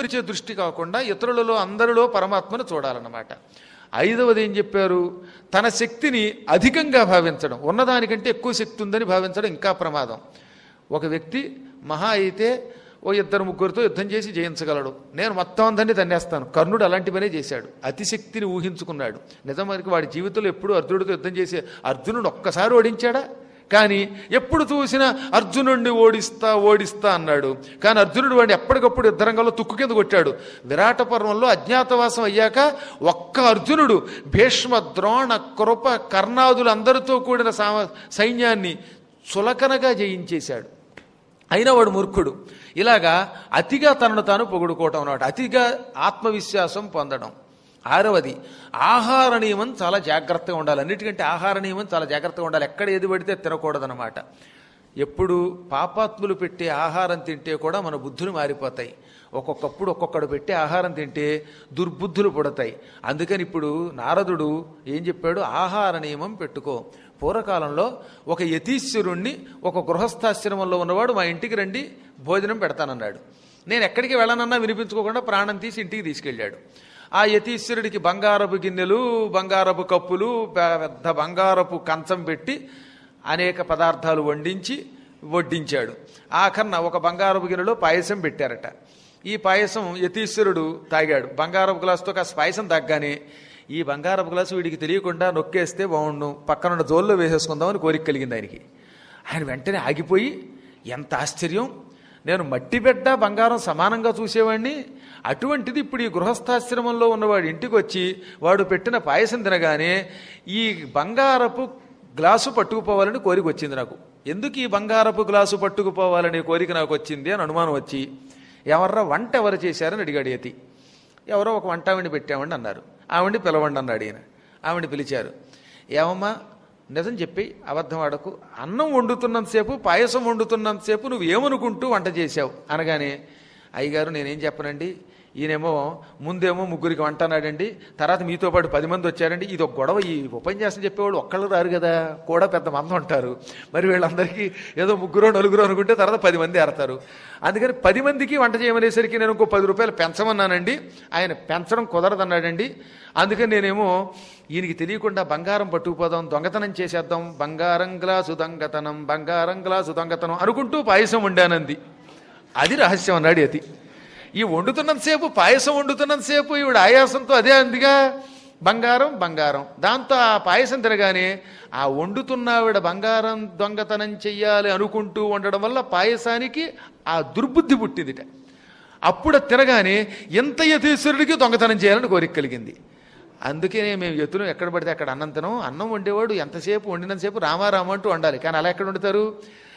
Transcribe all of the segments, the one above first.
కనిపించే దృష్టి కాకుండా ఇతరులలో అందరిలో పరమాత్మను చూడాలన్నమాట ఐదవది ఏం చెప్పారు తన శక్తిని అధికంగా భావించడం ఉన్నదానికంటే ఎక్కువ శక్తి ఉందని భావించడం ఇంకా ప్రమాదం ఒక వ్యక్తి మహా అయితే ఓ ఇద్దరు ముగ్గురితో యుద్ధం చేసి జయించగలడు నేను మొత్తం అందరినీ తన్నేస్తాను కర్ణుడు అలాంటి పనే చేశాడు అతిశక్తిని ఊహించుకున్నాడు నిజానికి వాడి జీవితంలో ఎప్పుడు అర్జునుడితో యుద్ధం చేసి అర్జునుడు ఒక్కసారి ఓడించాడా కానీ ఎప్పుడు చూసినా అర్జునుడిని ఓడిస్తా ఓడిస్తా అన్నాడు కానీ అర్జునుడు వాడిని ఎప్పటికప్పుడు యుద్ధరంగంలో తుక్కు కింద కొట్టాడు విరాట పర్వంలో అజ్ఞాతవాసం అయ్యాక ఒక్క అర్జునుడు భీష్మ ద్రోణ కృప కర్ణాదులు అందరితో కూడిన సా- సైన్యాన్ని చులకనగా జయించేశాడు అయినా వాడు మూర్ఖుడు ఇలాగా అతిగా తనను తాను పొగుడుకోవటం అన్నమాట అతిగా ఆత్మవిశ్వాసం పొందడం ఆరవది ఆహార నియమం చాలా జాగ్రత్తగా ఉండాలి అన్నిటికంటే ఆహార నియమం చాలా జాగ్రత్తగా ఉండాలి ఎక్కడ ఏది పడితే తినకూడదనమాట ఎప్పుడు పాపాత్ములు పెట్టే ఆహారం తింటే కూడా మన బుద్ధులు మారిపోతాయి ఒక్కొక్కప్పుడు ఒక్కొక్కడు పెట్టే ఆహారం తింటే దుర్బుద్ధులు పుడతాయి అందుకని ఇప్పుడు నారదుడు ఏం చెప్పాడు ఆహార నియమం పెట్టుకో పూర్వకాలంలో ఒక యతీశ్వరుణ్ణి ఒక గృహస్థాశ్రమంలో ఉన్నవాడు మా ఇంటికి రండి భోజనం పెడతానన్నాడు నేను ఎక్కడికి వెళ్ళనన్నా వినిపించుకోకుండా ప్రాణం తీసి ఇంటికి తీసుకెళ్ళాడు ఆ యతీశ్వరుడికి బంగారపు గిన్నెలు బంగారపు కప్పులు పెద్ద బంగారపు కంచం పెట్టి అనేక పదార్థాలు వండించి వడ్డించాడు ఆఖరణ ఒక బంగారపు గిన్నెలో పాయసం పెట్టారట ఈ పాయసం యతీశ్వరుడు తాగాడు బంగారపు గ్లాసుతో కాస్త పాయసం తగ్గానే ఈ బంగారపు గ్లాసు వీడికి తెలియకుండా నొక్కేస్తే బాగుండు పక్కనున్న జోల్లో వేసేసుకుందామని కోరిక కలిగింది ఆయనకి ఆయన వెంటనే ఆగిపోయి ఎంత ఆశ్చర్యం నేను మట్టి బిడ్డ బంగారం సమానంగా చూసేవాడిని అటువంటిది ఇప్పుడు ఈ గృహస్థాశ్రమంలో ఉన్నవాడి ఇంటికి వచ్చి వాడు పెట్టిన పాయసం తినగానే ఈ బంగారపు గ్లాసు పట్టుకుపోవాలని కోరిక వచ్చింది నాకు ఎందుకు ఈ బంగారపు గ్లాసు పట్టుకుపోవాలనే కోరిక నాకు వచ్చింది అని అనుమానం వచ్చి ఎవర్రా వంట ఎవరు చేశారని అడిగాడు యతి ఎవరో ఒక వంట ఆవిడ పెట్టామండి అన్నారు ఆవిడ్ని పిలవండి అన్నాడు ఈయన ఆవిడ్ని పిలిచారు ఏమమ్మా నిజం చెప్పి అబద్ధం ఆడకు అన్నం వండుతున్నంతసేపు పాయసం వండుతున్నంతసేపు నువ్వు ఏమనుకుంటూ వంట చేశావు అనగానే అయ్యగారు నేనేం చెప్పనండి ఈయనేమో ముందేమో ముగ్గురికి వంట అన్నాడండి తర్వాత మీతో పాటు పది మంది వచ్చారండి ఇది ఒక గొడవ ఈ ఉపన్యాసం చెప్పేవాళ్ళు ఒక్కళ్ళు రారు కదా కూడా పెద్ద మంది ఉంటారు మరి వీళ్ళందరికీ ఏదో ముగ్గురు నలుగురు అనుకుంటే తర్వాత పది మంది ఏరతారు అందుకని పది మందికి వంట చేయమనేసరికి నేను ఇంకో పది రూపాయలు పెంచమన్నానండి ఆయన పెంచడం కుదరదన్నాడండి అందుకని నేనేమో ఈయనకి తెలియకుండా బంగారం పట్టుకుపోదాం దొంగతనం చేసేద్దాం బంగారం గ్లాసు దొంగతనం బంగారం గ్లాసు దొంగతనం అనుకుంటూ పాయసం వండానంది అది రహస్యం అన్నాడు యతి ఈ వండుతున్నంతసేపు పాయసం వండుతున్నంతసేపు ఈవిడ ఆయాసంతో అదే అందిగా బంగారం బంగారం దాంతో ఆ పాయసం తినగానే ఆ వండుతున్నావిడ బంగారం దొంగతనం చెయ్యాలి అనుకుంటూ ఉండడం వల్ల పాయసానికి ఆ దుర్బుద్ధి పుట్టిందిట అప్పుడు అది తినగానే ఎంత యతీశ్వరుడికి దొంగతనం చేయాలని కోరిక కలిగింది అందుకే మేము ఎత్తును ఎక్కడ పడితే అక్కడ అన్నం తినం అన్నం వండేవాడు ఎంతసేపు వండినంతసేపు రామారామ అంటూ వండాలి కానీ అలా ఎక్కడ వండుతారు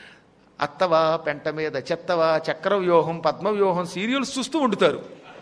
అత్తవా పెంట మీద చెత్తవా చక్ర వ్యూహం పద్మ వ్యూహం సీరియల్స్ చూస్తూ వండుతారు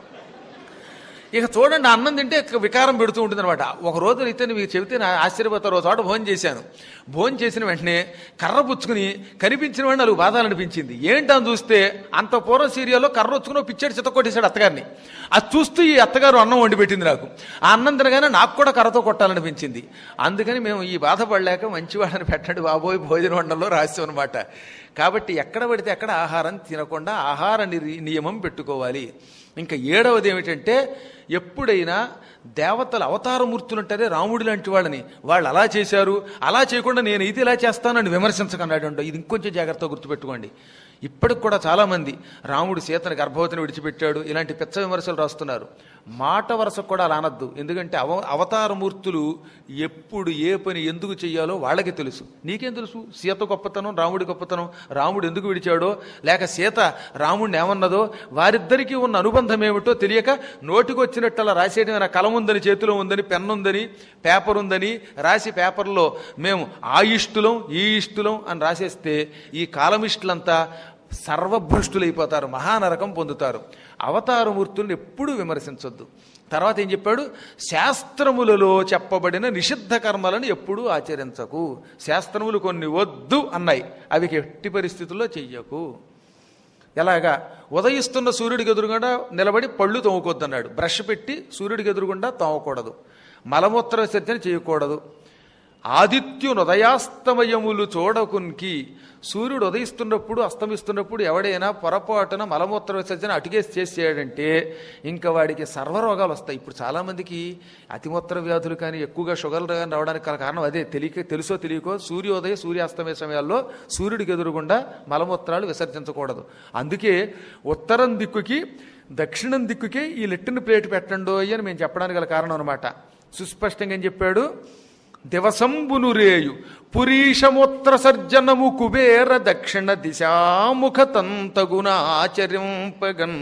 ఇక చూడండి అన్నం తింటే వికారం పెడుతూ ఉంటుంది అనమాట ఒక రోజు అయితే మీకు చెబితే నా ఆశ్చర్యపోతారు ఒక చోట భోజనం చేశాను భోజనం చేసిన వెంటనే కర్ర పుచ్చుకుని కనిపించిన వాడిని నాలుగు బాధాలు అనిపించింది ఏంటని చూస్తే అంత పూర్వం సీరియల్లో కర్ర వచ్చుకుని ఓ పిచ్చాడు చిత్త కొట్టేశాడు అత్తగారిని అది చూస్తూ ఈ అత్తగారు అన్నం వండి పెట్టింది నాకు ఆ అన్నం తినగానే నాకు కూడా కర్రతో కొట్టాలనిపించింది అందుకని మేము ఈ బాధపడలేక మంచివాడని పెట్టండి బాబోయ్ భోజన వండలో రహస్యం అనమాట కాబట్టి ఎక్కడ పడితే అక్కడ ఆహారం తినకుండా ఆహార నిరి- నియమం పెట్టుకోవాలి ఇంకా ఏడవది ఏమిటంటే ఎప్పుడైనా దేవతల అవతారమూర్తులు అంటారే రాముడి లాంటి వాళ్ళని వాళ్ళు అలా చేశారు అలా చేయకుండా నేను ఇది ఇలా చేస్తానని విమర్శించకన్నాడు ఇది ఇంకొంచెం జాగ్రత్తగా గుర్తుపెట్టుకోండి ఇప్పటికి కూడా చాలామంది రాముడు సీతను గర్భవతిని విడిచిపెట్టాడు ఇలాంటి పిచ్చ విమర్శలు రాస్తున్నారు మాట వరస కూడా అలా అనద్దు ఎందుకంటే అవ అవతారమూర్తులు ఎప్పుడు ఏ పని ఎందుకు చెయ్యాలో వాళ్ళకి తెలుసు నీకేం తెలుసు సీత గొప్పతనం రాముడి గొప్పతనం రాముడు ఎందుకు విడిచాడో లేక సీత రాముడిని ఏమన్నదో వారిద్దరికీ ఉన్న అనుబంధం ఏమిటో తెలియక నోటికి వచ్చినట్టు అలా రాసేయడం నా కలం ఉందని చేతిలో ఉందని పెన్ ఉందని పేపర్ ఉందని రాసి పేపర్లో మేము ఆ ఇష్టులం ఈ ఇష్టులం అని రాసేస్తే ఈ కాలమిష్టులంతా సర్వభ్రష్టులైపోతారు మహానరకం పొందుతారు అవతారమూర్తుల్ని ఎప్పుడూ విమర్శించొద్దు తర్వాత ఏం చెప్పాడు శాస్త్రములలో చెప్పబడిన నిషిద్ధ కర్మలను ఎప్పుడూ ఆచరించకు శాస్త్రములు కొన్ని వద్దు అన్నాయి అవి ఎట్టి పరిస్థితుల్లో చెయ్యకు ఎలాగా ఉదయిస్తున్న సూర్యుడికి ఎదురుగుండా నిలబడి పళ్ళు తోముకొద్దన్నాడు బ్రష్ పెట్టి సూర్యుడికి ఎదురుగుండా తోమకూడదు మలమూత్ర విసర్జన చేయకూడదు ఆదిత్యునుదయాస్తమయములు చూడకునికి సూర్యుడు ఉదయిస్తున్నప్పుడు అస్తమిస్తున్నప్పుడు ఎవడైనా పొరపాటున మలమూత్ర విసర్జన అటుకేసి చేసేయాడంటే ఇంకా వాడికి సర్వరోగాలు వస్తాయి ఇప్పుడు చాలామందికి అతిమూత్ర వ్యాధులు కానీ ఎక్కువగా షుగర్లు కానీ రావడానికి గల కారణం అదే తెలియక తెలుసో తెలియకో సూర్యోదయ సూర్యాస్తమయ సమయాల్లో సూర్యుడికి ఎదురుగుండా మలమూత్రాలు విసర్జించకూడదు అందుకే ఉత్తరం దిక్కుకి దక్షిణం దిక్కుకే ఈ లెట్టిన ప్లేట్ పెట్టండో అని మేము చెప్పడానికి గల కారణం అనమాట సుస్పష్టంగా ఏం చెప్పాడు దివసంబును రేయు పురీషమూత్ర సర్జనము కుబేర దక్షిణ దిశాముఖ తంతగున ఆచరింపగన్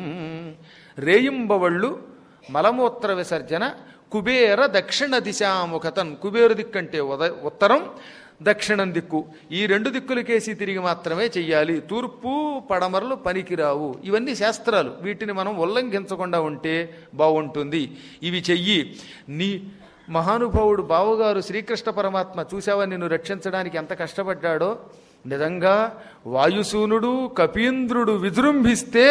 రేయింబవళ్ళు మలమూత్ర విసర్జన కుబేర దక్షిణ దిశాముఖతన్ కుబేరు దిక్కంటే ఉద ఉత్తరం దక్షిణం దిక్కు ఈ రెండు దిక్కులకేసి తిరిగి మాత్రమే చెయ్యాలి తూర్పు పడమరలు పనికిరావు ఇవన్నీ శాస్త్రాలు వీటిని మనం ఉల్లంఘించకుండా ఉంటే బాగుంటుంది ఇవి చెయ్యి నీ మహానుభావుడు బావగారు శ్రీకృష్ణ పరమాత్మ చూసావా నిన్ను రక్షించడానికి ఎంత కష్టపడ్డాడో నిజంగా వాయుసూనుడు కపీంద్రుడు విజృంభిస్తే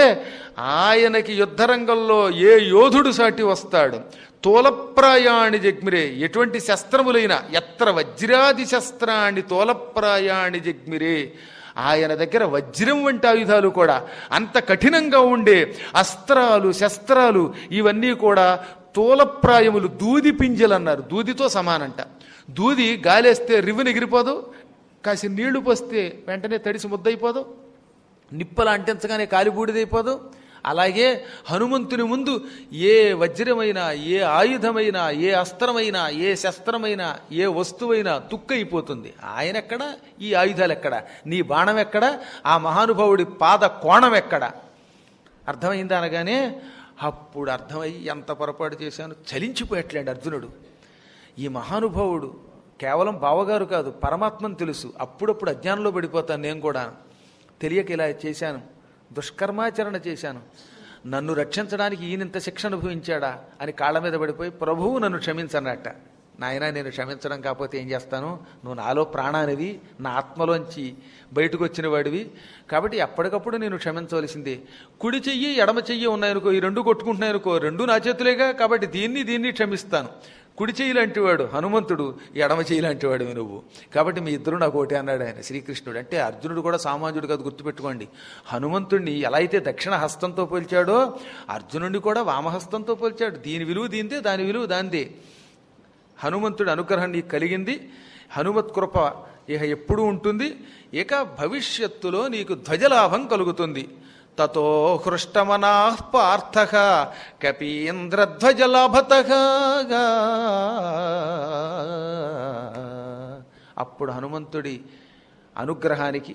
ఆయనకి యుద్ధరంగంలో ఏ యోధుడు సాటి వస్తాడు తోలప్రాయాణి జగ్మిరే ఎటువంటి శస్త్రములైన ఎత్ర వజ్రాది శస్త్రాన్ని తోలప్రాయాణి జగ్మిరే ఆయన దగ్గర వజ్రం వంటి ఆయుధాలు కూడా అంత కఠినంగా ఉండే అస్త్రాలు శస్త్రాలు ఇవన్నీ కూడా తోలప్రాయములు దూది పింజలు అన్నారు దూదితో సమానంట దూది గాలేస్తే రివ్వుని ఎగిరిపోదు కాసి నీళ్లు పోస్తే వెంటనే తడిసి ముద్దయిపోదు నిప్పలు అంటించగానే కాలిబూడిదైపోదు అలాగే హనుమంతుని ముందు ఏ వజ్రమైనా ఏ ఆయుధమైనా ఏ అస్త్రమైనా ఏ శస్త్రమైనా ఏ వస్తువైనా తుక్కైపోతుంది ఆయన ఎక్కడ ఈ ఆయుధాలు ఎక్కడ నీ బాణం ఎక్కడ ఆ మహానుభావుడి పాద కోణం ఎక్కడ అర్థమైందా అనగానే అప్పుడు అర్థమయ్యి ఎంత పొరపాటు చేశాను చలించిపోయట్లేండి అర్జునుడు ఈ మహానుభావుడు కేవలం బావగారు కాదు పరమాత్మని తెలుసు అప్పుడప్పుడు అజ్ఞానంలో పడిపోతాను నేను కూడా తెలియక ఇలా చేశాను దుష్కర్మాచరణ చేశాను నన్ను రక్షించడానికి ఈయనంత శిక్ష అనుభవించాడా అని కాళ్ళ మీద పడిపోయి ప్రభువు నన్ను క్షమించనట్ట నాయన నేను క్షమించడం కాకపోతే ఏం చేస్తాను నువ్వు నాలో ప్రాణానివి నా ఆత్మలోంచి బయటకు వచ్చిన వాడివి కాబట్టి ఎప్పటికప్పుడు నేను క్షమించవలసిందే కుడి చెయ్యి ఎడమ చెయ్యి ఉన్నాయనుకో ఈ రెండు కొట్టుకుంటున్నాయనుకో రెండు నా చేతులేగా కాబట్టి దీన్ని దీన్ని క్షమిస్తాను కుడి చెయ్యి లాంటి వాడు హనుమంతుడు ఎడమ చెయ్యి లాంటి వాడు నువ్వు కాబట్టి మీ ఇద్దరు నాకు ఒకటే అన్నాడు ఆయన శ్రీకృష్ణుడు అంటే అర్జునుడు కూడా సామాన్యుడు కాదు గుర్తుపెట్టుకోండి హనుమంతుడిని ఎలా అయితే దక్షిణ హస్తంతో పోల్చాడో అర్జునుడిని కూడా వామహస్తంతో పోల్చాడు దీని విలువ దీందే దాని విలువ దాందే హనుమంతుడి అనుగ్రహం నీకు కలిగింది హనుమత్ కృప ఇక ఎప్పుడూ ఉంటుంది ఇక భవిష్యత్తులో నీకు ధ్వజలాభం కలుగుతుంది తతో హృష్టమనా పార్థ కపీంద్రధ్వజలాభత అప్పుడు హనుమంతుడి అనుగ్రహానికి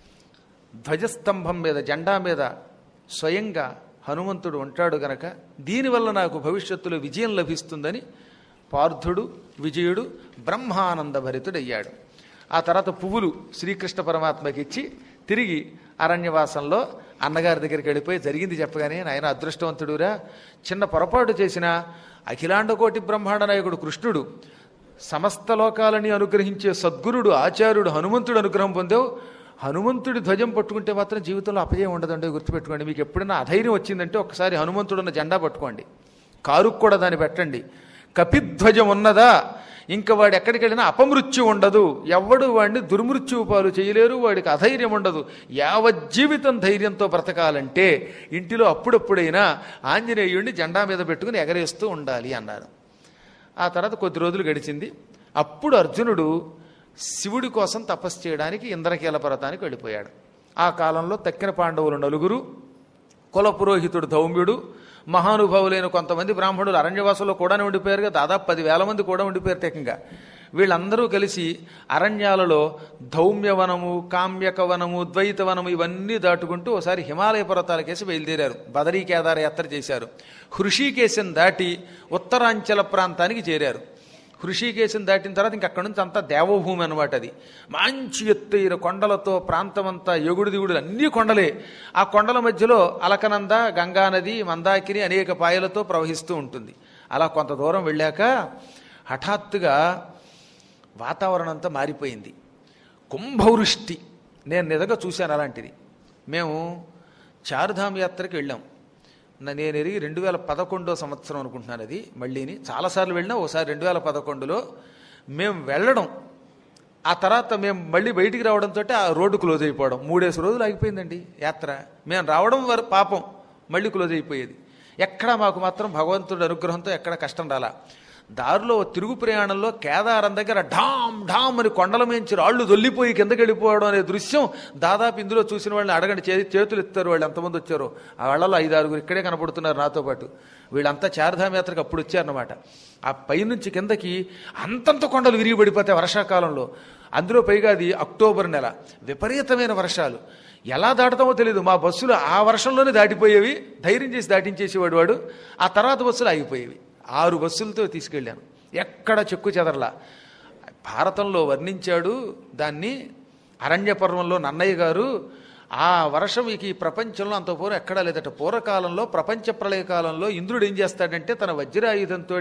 ధ్వజస్తంభం మీద జెండా మీద స్వయంగా హనుమంతుడు ఉంటాడు గనక దీనివల్ల నాకు భవిష్యత్తులో విజయం లభిస్తుందని పార్థుడు విజయుడు బ్రహ్మానంద భరితుడయ్యాడు ఆ తర్వాత పువ్వులు శ్రీకృష్ణ పరమాత్మకి ఇచ్చి తిరిగి అరణ్యవాసంలో అన్నగారి దగ్గరికి వెళ్ళిపోయి జరిగింది చెప్పగానే నాయన అదృష్టవంతుడురా చిన్న పొరపాటు చేసిన అఖిలాండకోటి బ్రహ్మాండ నాయకుడు కృష్ణుడు సమస్త లోకాలని అనుగ్రహించే సద్గురుడు ఆచార్యుడు హనుమంతుడు అనుగ్రహం పొందావు హనుమంతుడి ధ్వజం పట్టుకుంటే మాత్రం జీవితంలో అపజయం ఉండదండి గుర్తుపెట్టుకోండి మీకు ఎప్పుడైనా అధైర్యం వచ్చిందంటే ఒకసారి హనుమంతుడు ఉన్న జెండా పట్టుకోండి కారుకు కూడా దాన్ని పెట్టండి కపిధ్వజం ఉన్నదా ఇంకా వాడు ఎక్కడికి వెళ్ళినా అపమృత్యు ఉండదు ఎవ్వడు వాడిని దుర్మృత్యువు పాలు చేయలేరు వాడికి అధైర్యం ఉండదు యావజ్జీవితం ధైర్యంతో బ్రతకాలంటే ఇంటిలో అప్పుడప్పుడైనా ఆంజనేయుడిని జెండా మీద పెట్టుకుని ఎగరేస్తూ ఉండాలి అన్నారు ఆ తర్వాత కొద్ది రోజులు గడిచింది అప్పుడు అర్జునుడు శివుడి కోసం తపస్సు చేయడానికి ఇంద్రకీల పర్వతానికి వెళ్ళిపోయాడు ఆ కాలంలో తక్కిన పాండవులు నలుగురు కుల పురోహితుడు ధౌమ్యుడు మహానుభావులైన కొంతమంది బ్రాహ్మణులు అరణ్యవాసంలో కూడా ఉండిపోయారుగా దాదాపు పదివేల మంది కూడా ఉండిపోయారు టెకంగా వీళ్ళందరూ కలిసి అరణ్యాలలో ధౌమ్యవనము కామ్యకవనము ద్వైతవనము ఇవన్నీ దాటుకుంటూ ఒకసారి హిమాలయ పర్వతాలకేసి బయలుదేరారు బదరీ కేదార యాత్ర చేశారు హృషికేశం దాటి ఉత్తరాంచల ప్రాంతానికి చేరారు హృషికేశం దాటిన తర్వాత ఇంక అక్కడి నుంచి అంతా దేవభూమి అనమాట అది మంచి ఎత్తైన కొండలతో ప్రాంతమంతా ఎగుడు దిగుడులు అన్ని కొండలే ఆ కొండల మధ్యలో అలకనంద గంగానది మందాకిని అనేక పాయలతో ప్రవహిస్తూ ఉంటుంది అలా కొంత దూరం వెళ్ళాక హఠాత్తుగా వాతావరణం అంతా మారిపోయింది కుంభవృష్టి నేను నిజంగా చూశాను అలాంటిది మేము చారుధామ్ యాత్రకి వెళ్ళాం నా- నేను ఎరిగి రెండు వేల పదకొండో సంవత్సరం అనుకుంటున్నాను అది మళ్ళీని చాలాసార్లు వెళ్ళినా ఒకసారి రెండు వేల పదకొండులో మేము వెళ్ళడం ఆ తర్వాత మేము మళ్ళీ బయటికి రావడంతో ఆ రోడ్డు క్లోజ్ అయిపోవడం మూడేసి రోజులు ఆగిపోయిందండి యాత్ర మేము రావడం వరకు పాపం మళ్ళీ క్లోజ్ అయిపోయేది ఎక్కడ మాకు మాత్రం భగవంతుడి అనుగ్రహంతో ఎక్కడ కష్టం రాలా దారిలో ఓ తిరుగు ప్రయాణంలో కేదారం దగ్గర ఢామ్ ఢామ్ అని కొండల మించి రాళ్ళు దొల్లిపోయి కిందకి వెళ్ళిపోవడం అనే దృశ్యం దాదాపు ఇందులో చూసిన వాళ్ళని అడగండి చే చేతులు ఎత్తారు వాళ్ళు ఎంతమంది వచ్చారో ఆ వాళ్ళలో ఐదు ఆరుగురు ఇక్కడే కనపడుతున్నారు నాతో పాటు వీళ్ళంతా చార్ధామ యాత్రకు అప్పుడు వచ్చారనమాట ఆ పైనుంచి కిందకి అంతంత కొండలు విరిగి పడిపోతాయి వర్షాకాలంలో అందులో పైగా అది అక్టోబర్ నెల విపరీతమైన వర్షాలు ఎలా దాటుతామో తెలియదు మా బస్సులు ఆ వర్షంలోనే దాటిపోయేవి ధైర్యం చేసి దాటించేసేవాడు వాడు ఆ తర్వాత బస్సులు ఆగిపోయేవి ఆరు బస్సులతో తీసుకెళ్ళాను ఎక్కడ చెక్కు చెదరలా భారతంలో వర్ణించాడు దాన్ని అరణ్య పర్వంలో నన్నయ్య గారు ఆ వర్షం ఇక ఈ ప్రపంచంలో అంత పూర్వం ఎక్కడా లేదట పూర్వకాలంలో ప్రపంచ ప్రళయ కాలంలో ఇంద్రుడు ఏం చేస్తాడంటే తన వజ్రాయుధంతో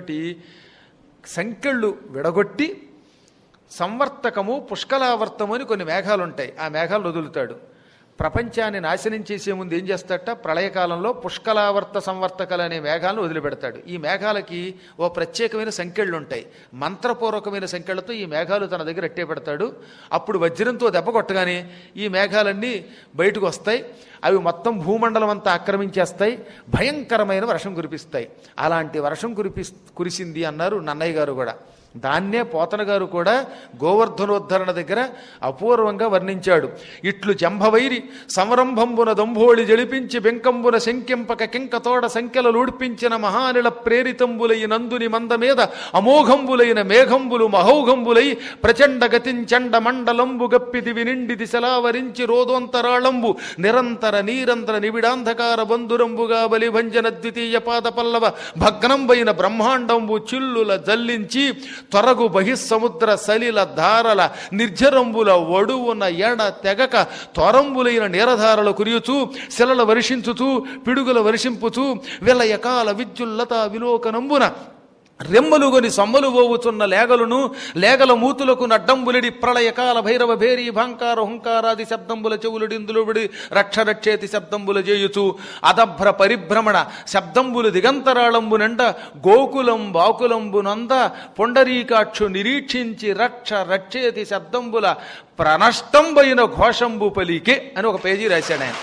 సంకెళ్ళు విడగొట్టి సంవర్తకము పుష్కలావర్తము అని కొన్ని మేఘాలు ఉంటాయి ఆ మేఘాలు వదులుతాడు ప్రపంచాన్ని నాశనం చేసే ముందు ఏం చేస్తాడట ప్రళయకాలంలో పుష్కలావర్త సంవర్తకలు అనే మేఘాలను వదిలిపెడతాడు ఈ మేఘాలకి ఓ ప్రత్యేకమైన సంఖ్యలు ఉంటాయి మంత్రపూర్వకమైన సంఖ్యలతో ఈ మేఘాలు తన దగ్గర ఎట్టే పెడతాడు అప్పుడు వజ్రంతో దెబ్బ కొట్టగానే ఈ మేఘాలన్నీ బయటకు వస్తాయి అవి మొత్తం భూమండలం అంతా ఆక్రమించేస్తాయి భయంకరమైన వర్షం కురిపిస్తాయి అలాంటి వర్షం కురిపి కురిసింది అన్నారు నన్నయ్య గారు కూడా దాన్నే పోతన గారు కూడా గోవర్ధనోద్ధరణ దగ్గర అపూర్వంగా వర్ణించాడు ఇట్లు జంభవైరి సంరంభంబున దంభోళి జలిపించి బెంకంబున శంకింపక కింకతోడ సంఖ్యలూడ్పించిన మహానిల ప్రేరితంబులై నందుని మంద మీద అమోఘంబులైన మేఘంబులు మహౌఘంబులై ప్రచండ గతించండ మండలంబు గప్పిది వినిండి దిశలావరించి రోదోంతరాళంబు నిరంతర నీరంతర నిబిడాంధకార బంధురంబుగా బలిభంజన ద్వితీయ పాద పల్లవ భగ్నంబైన బ్రహ్మాండంబు చిల్లుల జల్లించి త్వరగు బహిస్సముద్ర సలిల ధారల నిర్జరంబుల ఒడువున ఎడ తెగక త్వరంబులైన నీరధారలు కురియుచూ శిలల వర్షించుచూ పిడుగుల వర్షింపుచూ విలయకాల విద్యుల్లత విలోకనంబున రెమ్మలుగొని సమ్మలు పోవుచున్న లేగలును లేగల మూతులకు నడ్డంబులిడి ప్రళయకాల భైరవ భేరి భాంకార హుంకారాది శబ్దంబుల చెవులుడిందులుబడి రక్షరక్షేతి శబ్దంబుల చేయుచు అదభ్ర పరిభ్రమణ శబ్దంబులు దిగంతరాళంబు నిండ గోకులం బాకులంబునంద పొండరీకాక్షు నిరీక్షించి రక్ష రక్షేతి శబ్దంబుల ప్రనష్టంబైన ఘోషంబు పలికే అని ఒక పేజీ రాశాడు ఆయన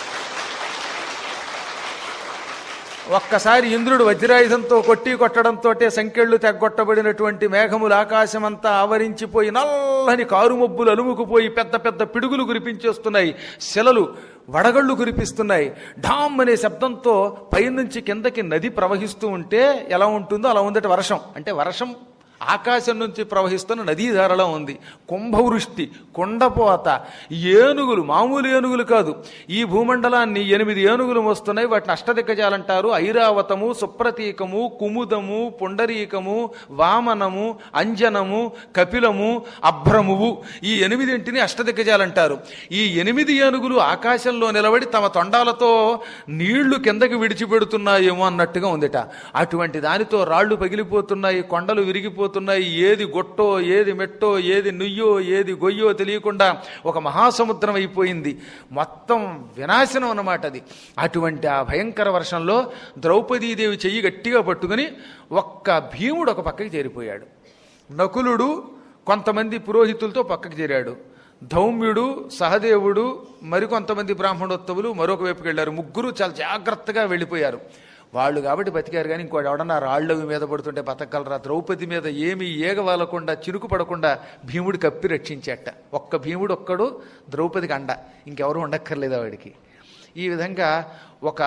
ఒక్కసారి ఇంద్రుడు వజ్రాయుధంతో కొట్టి కొట్టడంతో సంకెళ్ళు తెగ్గొట్టబడినటువంటి మేఘములు ఆకాశమంతా ఆవరించిపోయి నల్లని కారుమబ్బులు అలుముకుపోయి పెద్ద పెద్ద పిడుగులు కురిపించేస్తున్నాయి శిలలు వడగళ్ళు కురిపిస్తున్నాయి ఢామ్ అనే శబ్దంతో పైనుంచి కిందకి నది ప్రవహిస్తూ ఉంటే ఎలా ఉంటుందో అలా ఉందట వర్షం అంటే వర్షం ఆకాశం నుంచి ప్రవహిస్తున్న నదీ ధారలో ఉంది కుంభవృష్టి కొండపోత ఏనుగులు మామూలు ఏనుగులు కాదు ఈ భూమండలాన్ని ఎనిమిది ఏనుగులు వస్తున్నాయి వాటిని అష్టదిగ్గజాలంటారు ఐరావతము సుప్రతీకము కుముదము పుండరీకము వామనము అంజనము కపిలము అభ్రమువు ఈ ఎనిమిదింటిని అష్టదిగ్గజాలంటారు ఈ ఎనిమిది ఏనుగులు ఆకాశంలో నిలబడి తమ తొండాలతో నీళ్లు కిందకి విడిచిపెడుతున్నాయేమో అన్నట్టుగా ఉందిట అటువంటి దానితో రాళ్లు పగిలిపోతున్నాయి కొండలు విరిగిపోతున్నాయి ఏది గొట్టో ఏది మెట్టో ఏది నుయ్యో ఏది గొయ్యో తెలియకుండా ఒక మహాసముద్రం అయిపోయింది మొత్తం వినాశనం అన్నమాట అది అటువంటి ఆ భయంకర వర్షంలో ద్రౌపదీదేవి చెయ్యి గట్టిగా పట్టుకుని ఒక్క భీముడు ఒక పక్కకి చేరిపోయాడు నకులుడు కొంతమంది పురోహితులతో పక్కకి చేరాడు ధౌమ్యుడు సహదేవుడు మరికొంతమంది బ్రాహ్మణోత్తములు మరొక వైపుకి వెళ్ళారు ముగ్గురు చాలా జాగ్రత్తగా వెళ్ళిపోయారు వాళ్ళు కాబట్టి బతికారు కానీ ఇంకోటి ఎవడన్నా రాళ్ళవి మీద పడుతుంటే బతకగలరా ద్రౌపది మీద ఏమీ ఏగ వాలకుండా చిరుకు పడకుండా భీముడు కప్పి రక్షించేట ఒక్క భీముడు ఒక్కడు ద్రౌపదికి అండ ఇంకెవరు ఉండక్కర్లేదు వాడికి ఈ విధంగా ఒక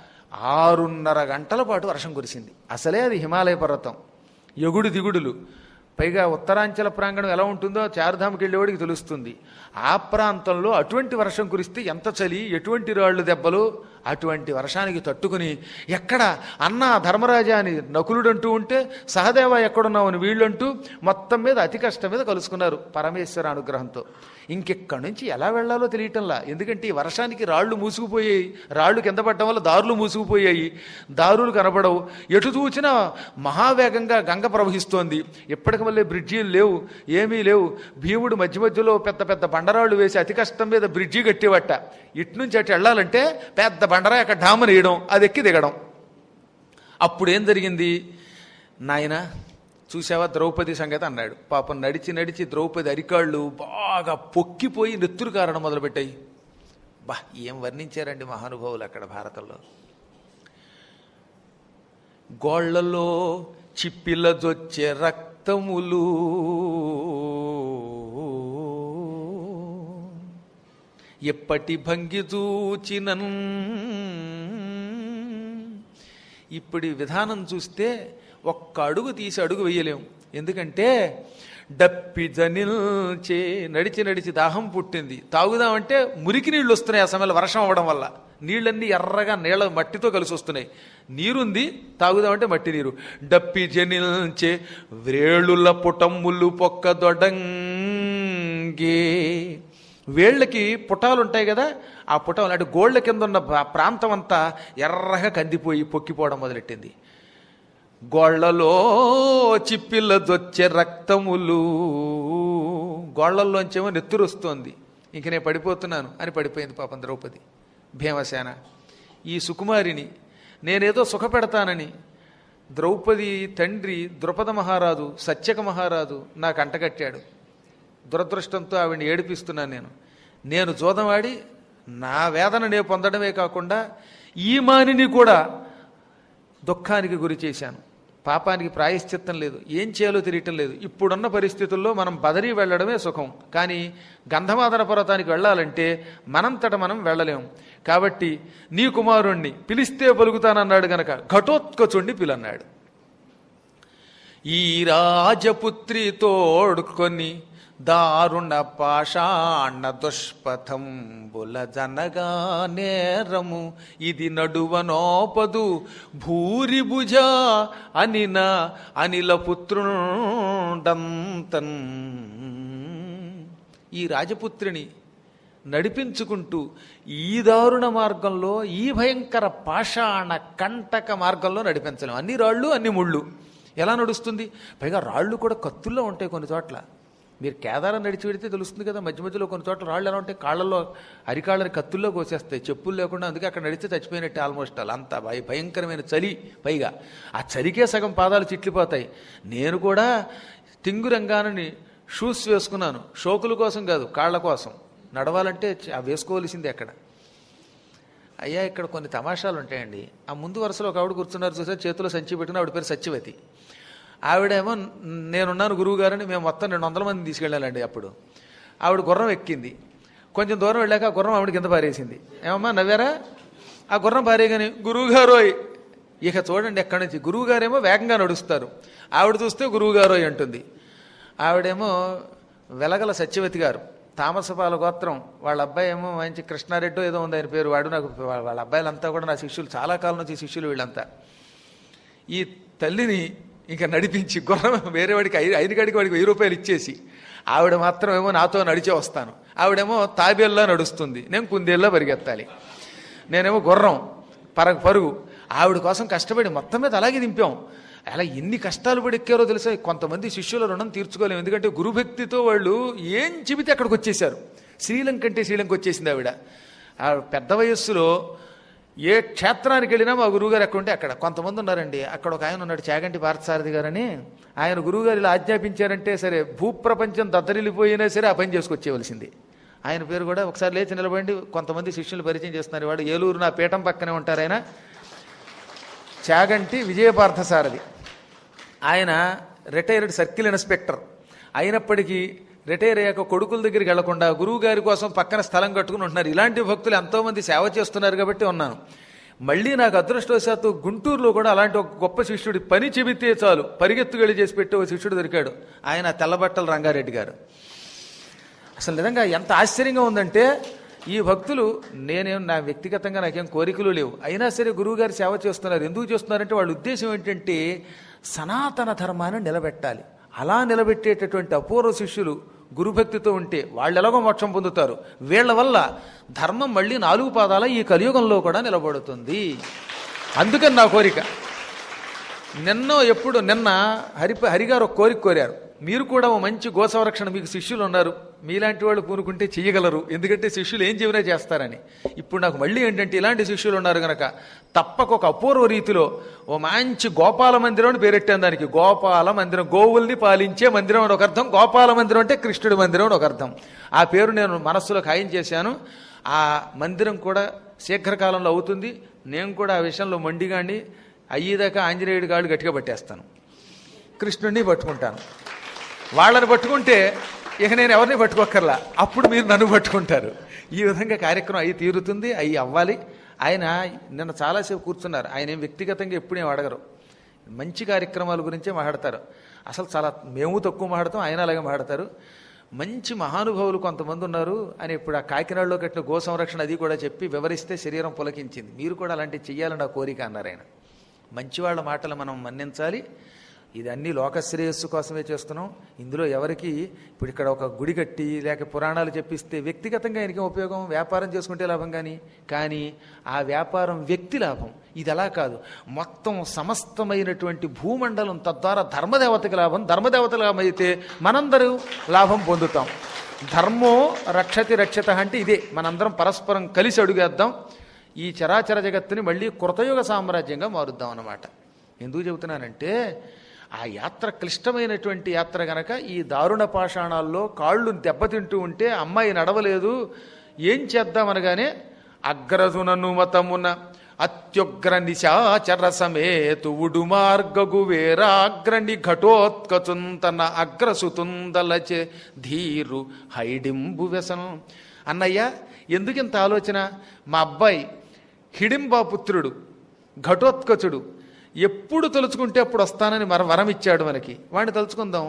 ఆరున్నర గంటల పాటు వర్షం కురిసింది అసలే అది హిమాలయ పర్వతం ఎగుడు దిగుడులు పైగా ఉత్తరాంచల ప్రాంగణం ఎలా ఉంటుందో చారుధామకి వెళ్ళేవాడికి తెలుస్తుంది ఆ ప్రాంతంలో అటువంటి వర్షం కురిస్తే ఎంత చలి ఎటువంటి రాళ్ళు దెబ్బలు అటువంటి వర్షానికి తట్టుకుని ఎక్కడ అన్న ధర్మరాజా అని నకులుడు అంటూ ఉంటే సహదేవ ఎక్కడున్నావని వీళ్ళంటూ మొత్తం మీద అతి కష్టం మీద కలుసుకున్నారు పరమేశ్వర అనుగ్రహంతో ఇంకెక్కడి నుంచి ఎలా వెళ్లాలో తెలియటంలా ఎందుకంటే ఈ వర్షానికి రాళ్ళు మూసుకుపోయాయి రాళ్ళు కింద పడడం వల్ల దారులు మూసుకుపోయాయి దారులు కనపడవు ఎటు చూసినా మహావేగంగా గంగ ప్రవహిస్తోంది ఇప్పటికి మళ్ళీ బ్రిడ్జీలు లేవు ఏమీ లేవు భీముడు మధ్య మధ్యలో పెద్ద పెద్ద బండరాళ్ళు వేసి అతి కష్టం మీద బ్రిడ్జి కట్టేవట ఇటు నుంచి అటు వెళ్ళాలంటే పెద్ద బండరాయి అక్కడ డామని వేయడం అది ఎక్కి దిగడం అప్పుడు ఏం జరిగింది నాయన చూసావా ద్రౌపది సంగతి అన్నాడు పాపం నడిచి నడిచి ద్రౌపది అరికాళ్ళు బాగా పొక్కిపోయి నెత్తురు కారణం మొదలుపెట్టాయి బా ఏం వర్ణించారండి మహానుభావులు అక్కడ భారతంలో గోళ్లలో చిప్పిల జొచ్చే రక్తములు ఎప్పటి భంగి చూచినన్ ఇప్పటి విధానం చూస్తే ఒక్క అడుగు తీసి అడుగు వేయలేం ఎందుకంటే డప్పి జనిల్చే నడిచి నడిచి దాహం పుట్టింది తాగుదామంటే మురికి నీళ్ళు వస్తున్నాయి ఆ సమయంలో వర్షం అవ్వడం వల్ల నీళ్ళన్నీ ఎర్రగా నీళ్ళ మట్టితో కలిసి వస్తున్నాయి నీరుంది తాగుదామంటే మట్టి నీరు డప్పి జనిల్చే వ్రేళుల పుటమ్ములు పొక్క దొడంగే వేళ్ళకి పుటాలు ఉంటాయి కదా ఆ పుటం అంటే గోళ్ళ కింద ఉన్న ప్రా- ప్రాంతం అంతా ఎర్రగా కందిపోయి పొక్కిపోవడం మొదలెట్టింది గోళ్లలో చిప్పిల్ల దొచ్చే రక్తములు గోళ్లల్లోంచేమో నెత్తురు వస్తోంది ఇంక నేను పడిపోతున్నాను అని పడిపోయింది పాపం ద్రౌపది భీమసేన ఈ సుకుమారిని నేనేదో సుఖపెడతానని ద్రౌపది తండ్రి ద్రుపద మహారాజు సత్యక మహారాజు నాకు అంటగట్టాడు దురదృష్టంతో ఆవిడని ఏడిపిస్తున్నాను నేను నేను జోదమాడి నా వేదన నేను పొందడమే కాకుండా ఈ మానిని కూడా దుఃఖానికి గురి చేశాను పాపానికి ప్రాయశ్చిత్తం లేదు ఏం చేయాలో తెలియటం లేదు ఇప్పుడున్న పరిస్థితుల్లో మనం బదరీ వెళ్ళడమే సుఖం కానీ గంధమాదన పర్వతానికి వెళ్ళాలంటే మనంతట మనం వెళ్ళలేం కాబట్టి నీ కుమారుణ్ణి పిలిస్తే పలుకుతానన్నాడు గనక ఘటోత్కచుండి పిలన్నాడు ఈ రాజపుత్రి తోడుకొని దారుణ పాషాణ దుష్పథం బుల జనగా నేరము ఇది నడువనోపదు భూరిభుజ అనిన అనిల పుత్రుండంతన్ ఈ రాజపుత్రిని నడిపించుకుంటూ ఈ దారుణ మార్గంలో ఈ భయంకర పాషాణ కంటక మార్గంలో నడిపించలేం అన్ని రాళ్ళు అన్ని ముళ్ళు ఎలా నడుస్తుంది పైగా రాళ్ళు కూడా కత్తుల్లో ఉంటాయి కొన్ని చోట్ల మీరు కేదారం నడిచి పెడితే తెలుస్తుంది కదా మధ్య మధ్యలో కొన్ని చోట్ల రాళ్ళు ఎలా ఉంటాయి కాళ్ళల్లో అరికాళ్ళని కత్తుల్లో కోసేస్తాయి చెప్పులు లేకుండా అందుకే అక్కడ నడిస్తే చచ్చిపోయినట్టే ఆల్మోస్ట్ అలా అంత భయ భయంకరమైన చలి పైగా ఆ చలికే సగం పాదాలు చిట్లిపోతాయి నేను కూడా తింగురంగానని షూస్ వేసుకున్నాను షోకుల కోసం కాదు కాళ్ళ కోసం నడవాలంటే చ- ఆ వేసుకోవలసిందే అక్కడ అయ్యా ఇక్కడ కొన్ని తమాషాలు ఉంటాయండి ఆ ముందు వరుసలో ఒక ఆవిడ కూర్చున్నారు చూసా చేతిలో సంచి పెట్టుకుని ఆవిడ పేరు సత్యవతి ఆవిడేమో నేనున్నాను గురువు గారని మేము మొత్తం రెండు వందల మంది తీసుకెళ్ళాలండి అప్పుడు ఆవిడ గుర్రం ఎక్కింది కొంచెం దూరం వెళ్ళాక ఆ గుర్రం ఆవిడ కింద పారేసింది ఏమమ్మా నవ్వారా ఆ గుర్రం పారేయగానే గురువుగారోయ్ ఇక చూడండి ఎక్కడి నుంచి గురువుగారేమో వేగంగా నడుస్తారు ఆవిడ చూస్తే గురువుగారోయ్ అంటుంది ఆవిడేమో వెలగల సత్యవతి గారు తామసపాల గోత్రం వాళ్ళ అబ్బాయి ఏమో మంచి కృష్ణారెడ్డో ఏదో ఉంది ఆయన పేరు వాడు నాకు వా- వాళ్ళ అబ్బాయిలంతా కూడా నా శిష్యులు చాలా కాలం నుంచి శిష్యులు వీళ్ళంతా ఈ తల్లిని ఇంకా నడిపించి గుర్రం వేరే వాడికి ఐదు ఐదు గడికి వాడికి వెయ్యి రూపాయలు ఇచ్చేసి ఆవిడ మాత్రం ఏమో నాతో నడిచే వస్తాను ఆవిడేమో తాబేల్లా నడుస్తుంది నేను కుందేల్లా పరిగెత్తాలి నేనేమో గుర్రం పరగ పరుగు ఆవిడ కోసం కష్టపడి మొత్తం మీద అలాగే దింపాం అలా ఎన్ని కష్టాలు పడి ఎక్కారో తెలుసా కొంతమంది శిష్యుల రుణం తీర్చుకోలేము ఎందుకంటే గురుభక్తితో వాళ్ళు ఏం చెబితే అక్కడికి వచ్చేసారు శ్రీలంక అంటే శ్రీలంక వచ్చేసింది ఆవిడ ఆ పెద్ద వయస్సులో ఏ క్షేత్రానికి వెళ్ళినా మా గురువుగారు ఎక్కడ ఉంటే అక్కడ కొంతమంది ఉన్నారండి అక్కడ ఒక ఆయన ఉన్నాడు చాగంటి పార్థసారథి గారని ఆయన గురువుగారు ఇలా ఆజ్ఞాపించారంటే సరే భూప్రపంచం దద్దరిల్లిపోయినా సరే ఆ పని చేసుకొచ్చేవలసింది ఆయన పేరు కూడా ఒకసారి లేచి నిలబడి కొంతమంది శిష్యులు పరిచయం చేస్తున్నారు వాడు ఏలూరు నా పీఠం పక్కనే ఉంటారు ఆయన చాగంటి విజయపార్థసారథి ఆయన రిటైర్డ్ సర్కిల్ ఇన్స్పెక్టర్ అయినప్పటికీ రిటైర్ అయ్యాక కొడుకుల దగ్గరికి వెళ్లకుండా గురువు గారి కోసం పక్కన స్థలం కట్టుకుని ఉంటున్నారు ఇలాంటి భక్తులు ఎంతోమంది సేవ చేస్తున్నారు కాబట్టి ఉన్నాను మళ్ళీ నాకు అదృష్టవశాత్తు గుంటూరులో కూడా అలాంటి ఒక గొప్ప శిష్యుడి పని చెబితే చాలు పరిగెత్తుగడి చేసి పెట్టే ఒక శిష్యుడు దొరికాడు ఆయన తెల్లబట్టల రంగారెడ్డి గారు అసలు నిజంగా ఎంత ఆశ్చర్యంగా ఉందంటే ఈ భక్తులు నేనేం నా వ్యక్తిగతంగా నాకేం కోరికలు లేవు అయినా సరే గురువుగారు సేవ చేస్తున్నారు ఎందుకు చేస్తున్నారంటే వాళ్ళ ఉద్దేశం ఏంటంటే సనాతన ధర్మాన్ని నిలబెట్టాలి అలా నిలబెట్టేటటువంటి అపూర్వ శిష్యులు గురుభక్తితో ఉంటే వాళ్ళు ఎలాగో మోక్షం పొందుతారు వీళ్ళ వల్ల ధర్మం మళ్ళీ నాలుగు పాదాల ఈ కలియుగంలో కూడా నిలబడుతుంది అందుకని నా కోరిక నిన్నో ఎప్పుడు నిన్న హరి హరిగారు ఒక కోరిక కోరారు మీరు కూడా ఓ మంచి గో సంరక్షణ మీకు శిష్యులు ఉన్నారు మీలాంటి వాళ్ళు పూనుకుంటే చెయ్యగలరు ఎందుకంటే శిష్యులు ఏం చెబినా చేస్తారని ఇప్పుడు నాకు మళ్ళీ ఏంటంటే ఇలాంటి శిష్యులు ఉన్నారు గనక తప్పక ఒక అపూర్వ రీతిలో ఓ మంచి గోపాల మందిరం అని పేరెట్టాను దానికి గోపాల మందిరం గోవుల్ని పాలించే మందిరం అని ఒక అర్థం గోపాల మందిరం అంటే కృష్ణుడి మందిరం అని ఒక అర్థం ఆ పేరు నేను మనస్సులో ఖాయం చేశాను ఆ మందిరం కూడా శీఘ్రకాలంలో అవుతుంది నేను కూడా ఆ విషయంలో మొండిగాండి అయ్యేదాకా ఆంజనేయుడి గాళ్ళు గట్టిగా పట్టేస్తాను కృష్ణుడిని పట్టుకుంటాను వాళ్ళని పట్టుకుంటే ఇక నేను ఎవరిని పట్టుకోక్కర్లా అప్పుడు మీరు నన్ను పట్టుకుంటారు ఈ విధంగా కార్యక్రమం అయ్యి తీరుతుంది అయ్యి అవ్వాలి ఆయన నిన్న చాలాసేపు కూర్చున్నారు ఆయన ఏం వ్యక్తిగతంగా ఎప్పుడేం అడగరు మంచి కార్యక్రమాల గురించే మాట్లాడతారు అసలు చాలా మేము తక్కువ మాట్లాడతాం ఆయన అలాగే మాట్లాడతారు మంచి మహానుభావులు కొంతమంది ఉన్నారు అని ఇప్పుడు ఆ కాకినాడలో కట్టిన గో సంరక్షణ అది కూడా చెప్పి వివరిస్తే శరీరం పులకించింది మీరు కూడా అలాంటివి చెయ్యాలని నా కోరిక అన్నారు ఆయన మంచివాళ్ళ మాటలు మనం మన్నించాలి ఇది అన్ని లోకశ్రేయస్సు కోసమే చేస్తున్నాం ఇందులో ఎవరికి ఇప్పుడు ఇక్కడ ఒక గుడి కట్టి లేక పురాణాలు చెప్పిస్తే వ్యక్తిగతంగా ఆయనకి ఉపయోగం వ్యాపారం చేసుకుంటే లాభం కానీ కానీ ఆ వ్యాపారం వ్యక్తి లాభం ఇది అలా కాదు మొత్తం సమస్తమైనటువంటి భూమండలం తద్వారా ధర్మదేవతకి లాభం ధర్మదేవత లాభం అయితే మనందరూ లాభం పొందుతాం ధర్మో రక్షతి రక్షత అంటే ఇదే మనందరం పరస్పరం కలిసి అడుగేద్దాం ఈ చరాచర జగత్తుని మళ్ళీ కృతయుగ సామ్రాజ్యంగా మారుద్దాం అన్నమాట ఎందుకు చెబుతున్నానంటే ఆ యాత్ర క్లిష్టమైనటువంటి యాత్ర గనక ఈ దారుణ పాషాణాల్లో కాళ్ళు దెబ్బతింటూ ఉంటే అమ్మాయి నడవలేదు ఏం చేద్దామనగానే అగ్రజునను మతమున అత్యుగ్ర నిశాచర సమేతు ఉడు మార్గగు వేరాగ్రణి ఘటోత్కచుంతన అగ్రసుతుందలచే ధీరు హైడింబు వ్యసనం అన్నయ్య ఎందుకింత ఆలోచన మా అబ్బాయి హిడింబా పుత్రుడు ఘటోత్కచుడు ఎప్పుడు తలుచుకుంటే అప్పుడు వస్తానని మర వరం ఇచ్చాడు మనకి వాడిని తలుచుకుందాం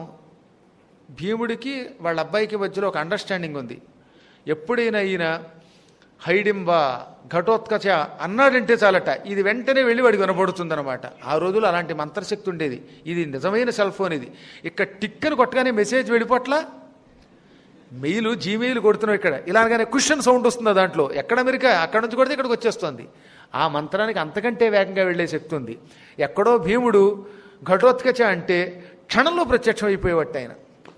భీముడికి వాళ్ళ అబ్బాయికి మధ్యలో ఒక అండర్స్టాండింగ్ ఉంది ఎప్పుడైనా ఈయన హైడింబ ఘటోత్కచ అన్నాడంటే చాలట ఇది వెంటనే వెళ్ళి వాడికి వినపడుతుందన్నమాట ఆ రోజులు అలాంటి మంత్రశక్తి ఉండేది ఇది నిజమైన సెల్ ఫోన్ ఇది ఇక్కడ టిక్కని కొట్టగానే మెసేజ్ వెళ్ళిపోట్లా మెయిల్ జీమెయిల్ కొడుతున్నాం ఇక్కడ ఇలాగనే క్వశ్చన్ సౌండ్ వస్తుంది దాంట్లో ఎక్కడ అమెరికా అక్కడ నుంచి కొడితే ఇక్కడికి వచ్చేస్తుంది ఆ మంత్రానికి అంతకంటే వేగంగా వెళ్ళే శక్తి ఉంది ఎక్కడో భీముడు ఘటోత్కచ అంటే క్షణంలో ప్రత్యక్షం అయిపోయేవట్టు ఆయన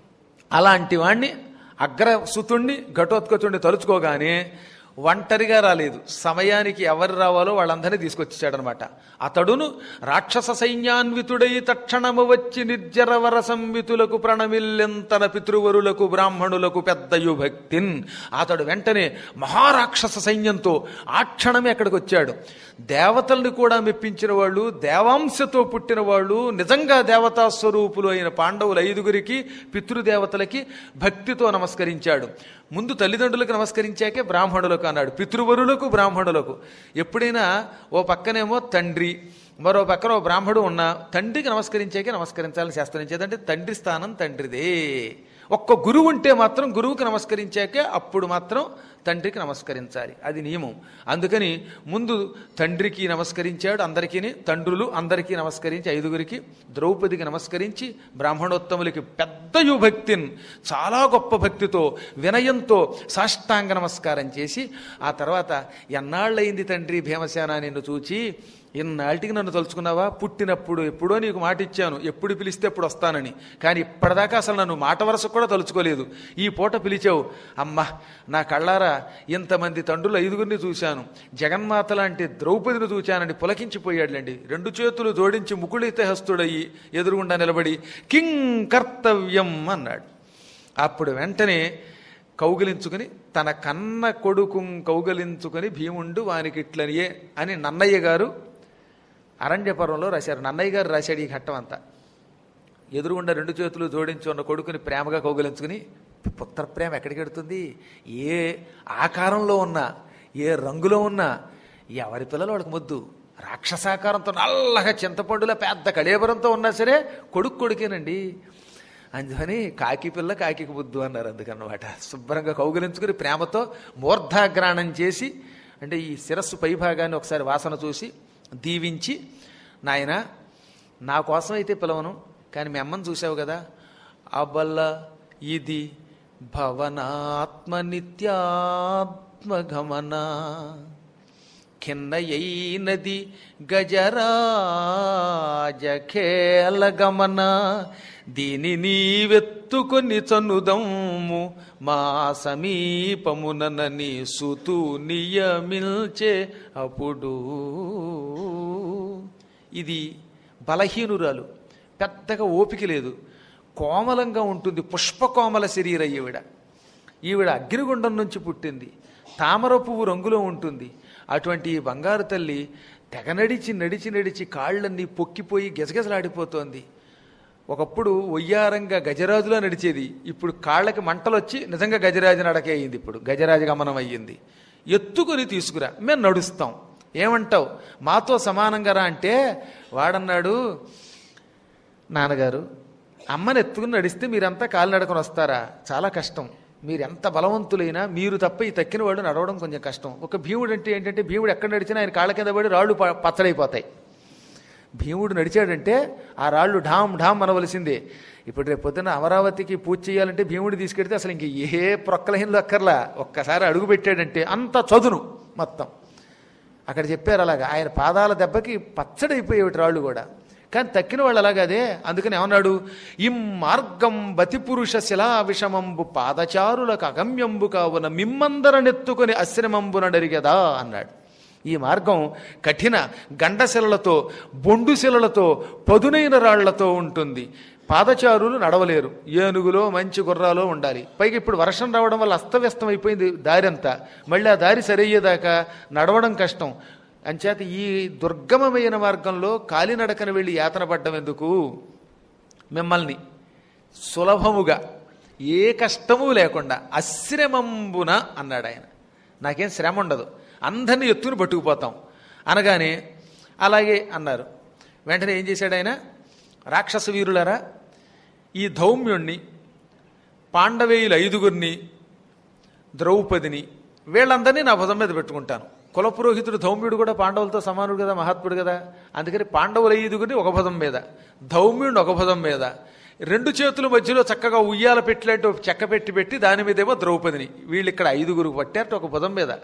అలాంటి వాణ్ణి అగ్రసుతుణ్ణి ఘటోత్కచుణ్ణి తలుచుకోగానే ఒంటరిగా రాలేదు సమయానికి ఎవరు రావాలో వాళ్ళందరినీ తీసుకొచ్చాడనమాట అతడును రాక్షస సైన్యాన్వితుడై తక్షణము వచ్చి నిర్జరవర సంవితులకు ప్రణమిల్లెంతన పితృవరులకు బ్రాహ్మణులకు పెద్దయు భక్తిన్ అతడు వెంటనే మహారాక్షస సైన్యంతో ఆ క్షణమే అక్కడికి వచ్చాడు దేవతల్ని కూడా మెప్పించిన వాళ్ళు దేవాంశతో పుట్టిన వాళ్ళు నిజంగా దేవతా స్వరూపులు అయిన పాండవులు ఐదుగురికి పితృదేవతలకి భక్తితో నమస్కరించాడు ముందు తల్లిదండ్రులకు నమస్కరించాకే బ్రాహ్మణులకు అన్నాడు పితృవరులకు బ్రాహ్మణులకు ఎప్పుడైనా ఓ పక్కనేమో తండ్రి మరో పక్కన ఓ బ్రాహ్మడు ఉన్న తండ్రికి నమస్కరించాకే నమస్కరించాలని శాస్త్రం చేదంటే తండ్రి స్థానం తండ్రిదే ఒక్క గురువు ఉంటే మాత్రం గురువుకి నమస్కరించాకే అప్పుడు మాత్రం తండ్రికి నమస్కరించాలి అది నియమం అందుకని ముందు తండ్రికి నమస్కరించాడు అందరికీ తండ్రులు అందరికీ నమస్కరించి ఐదుగురికి ద్రౌపదికి నమస్కరించి బ్రాహ్మణోత్తములకి పెద్దయు భక్తిన్ చాలా గొప్ప భక్తితో వినయంతో సాష్టాంగ నమస్కారం చేసి ఆ తర్వాత ఎన్నాళ్ళయింది తండ్రి భీమసేన నిన్ను చూచి ఇన్నాళ్ళకి నన్ను తలుచుకున్నావా పుట్టినప్పుడు ఎప్పుడో నీకు మాట ఇచ్చాను ఎప్పుడు పిలిస్తే ఎప్పుడు వస్తానని కానీ ఇప్పటిదాకా అసలు నన్ను మాట వరస కూడా తలుచుకోలేదు ఈ పూట పిలిచావు అమ్మ నా కళ్ళారా ఇంతమంది తండ్రులు ఐదుగురిని చూశాను జగన్మాత లాంటి ద్రౌపదిని చూశానని పులకించిపోయాడులేండి రెండు చేతులు జోడించి ముకుళిత హస్తుడయ్యి ఎదురుగుండా నిలబడి కింగ్ కర్తవ్యం అన్నాడు అప్పుడు వెంటనే కౌగిలించుకుని తన కన్న కొడుకు కౌగిలించుకుని భీముండు వానికిట్లనియే అని నన్నయ్య గారు అరణ్యపర్వంలో రాశారు నన్నయ్య గారు రాశాడు ఈ ఘట్టం అంతా ఎదురుగుండా రెండు చేతులు జోడించి ఉన్న కొడుకుని ప్రేమగా కౌగిలించుకుని పుత్ర ప్రేమ ఎక్కడికి వెడుతుంది ఏ ఆకారంలో ఉన్నా ఏ రంగులో ఉన్నా ఎవరి పిల్లలు వాడికి ముద్దు రాక్షసాకారంతో నల్లగా చింతపండుల పెద్ద కళేబరంతో ఉన్నా సరే కొడుకు కొడుకేనండి అందుకని కాకి పిల్ల కాకి బుద్ధు అన్నారు అందుకన్నమాట శుభ్రంగా కౌగిలించుకుని ప్రేమతో మూర్ధాగ్రాణం చేసి అంటే ఈ శిరస్సు పైభాగాన్ని ఒకసారి వాసన చూసి దీవించి నాయన నా కోసం అయితే పిలవను కానీ మీ అమ్మని చూసావు కదా అబల్ల ఇది భవనాత్మ రాజఖేల గమన దీని నీవెత్తుకొని చనుదమ్ము మా సమీపమునని సుతు నియమిల్చే అప్పుడు ఇది బలహీనురాలు పెద్దగా ఓపిక లేదు కోమలంగా ఉంటుంది పుష్పకోమల శరీర ఈవిడ ఈవిడ అగ్నిగుండం నుంచి పుట్టింది తామర పువ్వు రంగులో ఉంటుంది అటువంటి ఈ బంగారు తల్లి తెగ నడిచి నడిచి నడిచి కాళ్ళన్నీ పొక్కిపోయి గెజగెజలాడిపోతోంది ఒకప్పుడు ఒయ్యారంగా గజరాజులా నడిచేది ఇప్పుడు కాళ్ళకి మంటలు వచ్చి నిజంగా గజరాజు నడకే అయింది ఇప్పుడు గజరాజ గమనం అయ్యింది ఎత్తుకొని తీసుకురా మేము నడుస్తాం ఏమంటావు మాతో సమానంగా రా అంటే వాడన్నాడు నాన్నగారు అమ్మని ఎత్తుకుని నడిస్తే మీరంతా కాలినడకని వస్తారా చాలా కష్టం మీరు ఎంత బలవంతులైనా మీరు తప్ప ఈ తక్కిన వాడు నడవడం కొంచెం కష్టం ఒక భీముడు అంటే ఏంటంటే భీముడు ఎక్కడ నడిచినా ఆయన కాళ్ళ కింద పడి రాళ్ళు ప- పచ్చడైపోతాయి భీముడు నడిచాడంటే ఆ రాళ్ళు ఢామ్ ఢామ్ అనవలసిందే ఇప్పుడు రేపు పొద్దున్న అమరావతికి పూజ చేయాలంటే భీముడు తీసుకెడితే అసలు ఇంక ఏ ప్రొక్కలహీనలు అక్కర్లా ఒక్కసారి అడుగు పెట్టాడంటే అంత చదును మొత్తం అక్కడ చెప్పారు అలాగా ఆయన పాదాల దెబ్బకి పచ్చడైపోయేవి రాళ్ళు కూడా కానీ తక్కిన వాళ్ళు అలాగదే అందుకని ఏమన్నాడు ఇం మార్గం బతి పురుష శిలా విషమంబు పాదచారులకు అగమ్యంబు కావున మిమ్మందరనెత్తుకొని అశ్రమంబున నడిగదా అన్నాడు ఈ మార్గం కఠిన గండశిలలతో బొండుశిలలతో పదునైన రాళ్లతో ఉంటుంది పాదచారులు నడవలేరు ఏనుగులో మంచి గుర్రాలో ఉండాలి పైగా ఇప్పుడు వర్షం రావడం వల్ల అస్తవ్యస్తం అయిపోయింది దారి అంతా మళ్ళీ ఆ దారి సరయ్యేదాకా నడవడం కష్టం అంచేత ఈ దుర్గమమైన మార్గంలో కాలినడకన వెళ్ళి యాతన పడ్డం ఎందుకు మిమ్మల్ని సులభముగా ఏ కష్టము లేకుండా అశ్రమంబున అన్నాడు ఆయన నాకేం శ్రమ ఉండదు అందరినీ ఎత్తుకుని పట్టుకుపోతాం అనగానే అలాగే అన్నారు వెంటనే ఏం చేశాడు ఆయన రాక్షస వీరులారా ఈ ధౌమ్యుణ్ణి పాండవేయులు ఐదుగురిని ద్రౌపదిని వీళ్ళందరినీ నా భుజం మీద పెట్టుకుంటాను కులపురోహితుడు ధౌమ్యుడు కూడా పాండవులతో సమానుడు కదా మహాత్ముడు కదా అందుకని పాండవుల ఐదుగురిని ఒక భుజం మీద ధౌమ్యుడిని ఒక భుజం మీద రెండు చేతుల మధ్యలో చక్కగా ఉయ్యాల పెట్టినట్టు ఒక చెక్క పెట్టి పెట్టి దాని మీదేమో ద్రౌపదిని వీళ్ళు ఇక్కడ ఐదుగురు పట్టారట ఒక భుజం మీద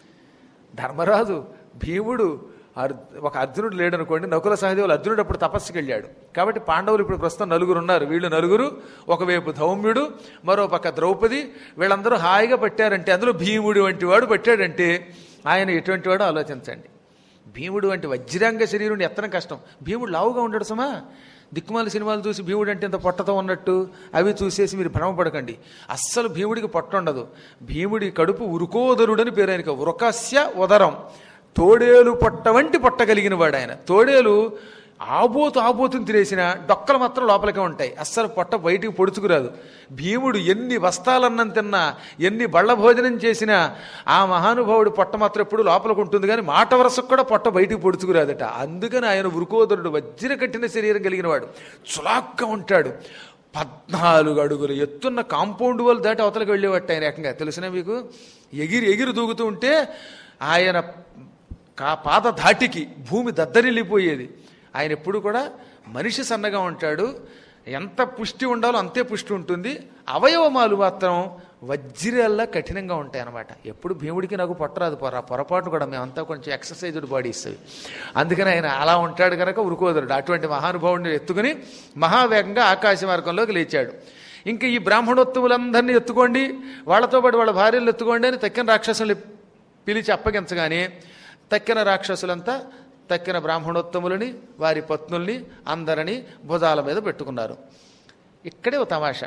ధర్మరాజు భీముడు అర్- ఒక అర్జునుడు లేడనుకోండి నకుల సహదేవులు అర్జునుడు అప్పుడు తపస్సుకి వెళ్ళాడు కాబట్టి పాండవులు ఇప్పుడు ప్రస్తుతం నలుగురు ఉన్నారు వీళ్ళు నలుగురు ఒకవైపు ధౌమ్యుడు మరో పక్క ద్రౌపది వీళ్ళందరూ హాయిగా పట్టారంటే అందులో భీముడు వంటి వాడు పట్టాడంటే ఆయన ఎటువంటి వాడో ఆలోచించండి భీముడు వంటి వజ్రాంగ శరీరం ఎత్తడం కష్టం భీముడు లావుగా ఉండడు సుమా దిక్కుమాల సినిమాలు చూసి భీముడు అంటే ఇంత పొట్టతో ఉన్నట్టు అవి చూసేసి మీరు భ్రమపడకండి అస్సలు భీముడికి పొట్ట ఉండదు భీముడి కడుపు ఉరుకోదరుడని పేరు ఆయనకి ఉరకస్య ఉదరం తోడేలు పొట్ట వంటి పొట్ట కలిగిన వాడు ఆయన తోడేలు ఆబోతు ఆబోతుని తినేసిన డొక్కలు మాత్రం లోపలికే ఉంటాయి అస్సలు పొట్ట బయటికి పొడుచుకురాదు భీముడు ఎన్ని వస్తాలన్నం తిన్నా ఎన్ని బళ్ళ భోజనం చేసినా ఆ మహానుభావుడు పొట్ట మాత్రం ఎప్పుడు లోపలికి ఉంటుంది కానీ మాట వరసకు కూడా పొట్ట బయటికి పొడుచుకురాదట అందుకని ఆయన ఉరుకోదరుడు వజ్ర కట్టిన శరీరం కలిగిన వాడు చులాక్గా ఉంటాడు పద్నాలుగు అడుగులు ఎత్తున్న కాంపౌండ్ వాళ్ళు దాటి అవతలకి వెళ్ళేవాట ఆయన ఏకంగా తెలిసిన మీకు ఎగిరి ఎగిరి దూకుతూ ఉంటే ఆయన కా పాద ధాటికి భూమి దద్దరిల్లిపోయేది ఆయన ఎప్పుడు కూడా మనిషి సన్నగా ఉంటాడు ఎంత పుష్టి ఉండాలో అంతే పుష్టి ఉంటుంది అవయవమాలు మాత్రం వజ్రాల్లా కఠినంగా ఉంటాయి అన్నమాట ఎప్పుడు భీముడికి నాకు పొట్టరాదు పొర పొరపాటు కూడా మేమంతా కొంచెం ఎక్సర్సైజ్డ్ బాడీస్ అందుకని ఆయన అలా ఉంటాడు కనుక ఉరుకోదరుడు అటువంటి మహానుభావుడిని ఎత్తుకుని మహావేగంగా ఆకాశ మార్గంలోకి లేచాడు ఇంకా ఈ బ్రాహ్మణోత్తములందరినీ ఎత్తుకోండి వాళ్ళతో పాటు వాళ్ళ భార్యలు ఎత్తుకోండి అని తక్కిన రాక్షసుల్ని పిలిచి అప్పగించగానే తక్కిన రాక్షసులంతా తక్కిన బ్రాహ్మణోత్తములని వారి పత్నుల్ని అందరినీ భుజాల మీద పెట్టుకున్నారు ఇక్కడే ఒక తమాషా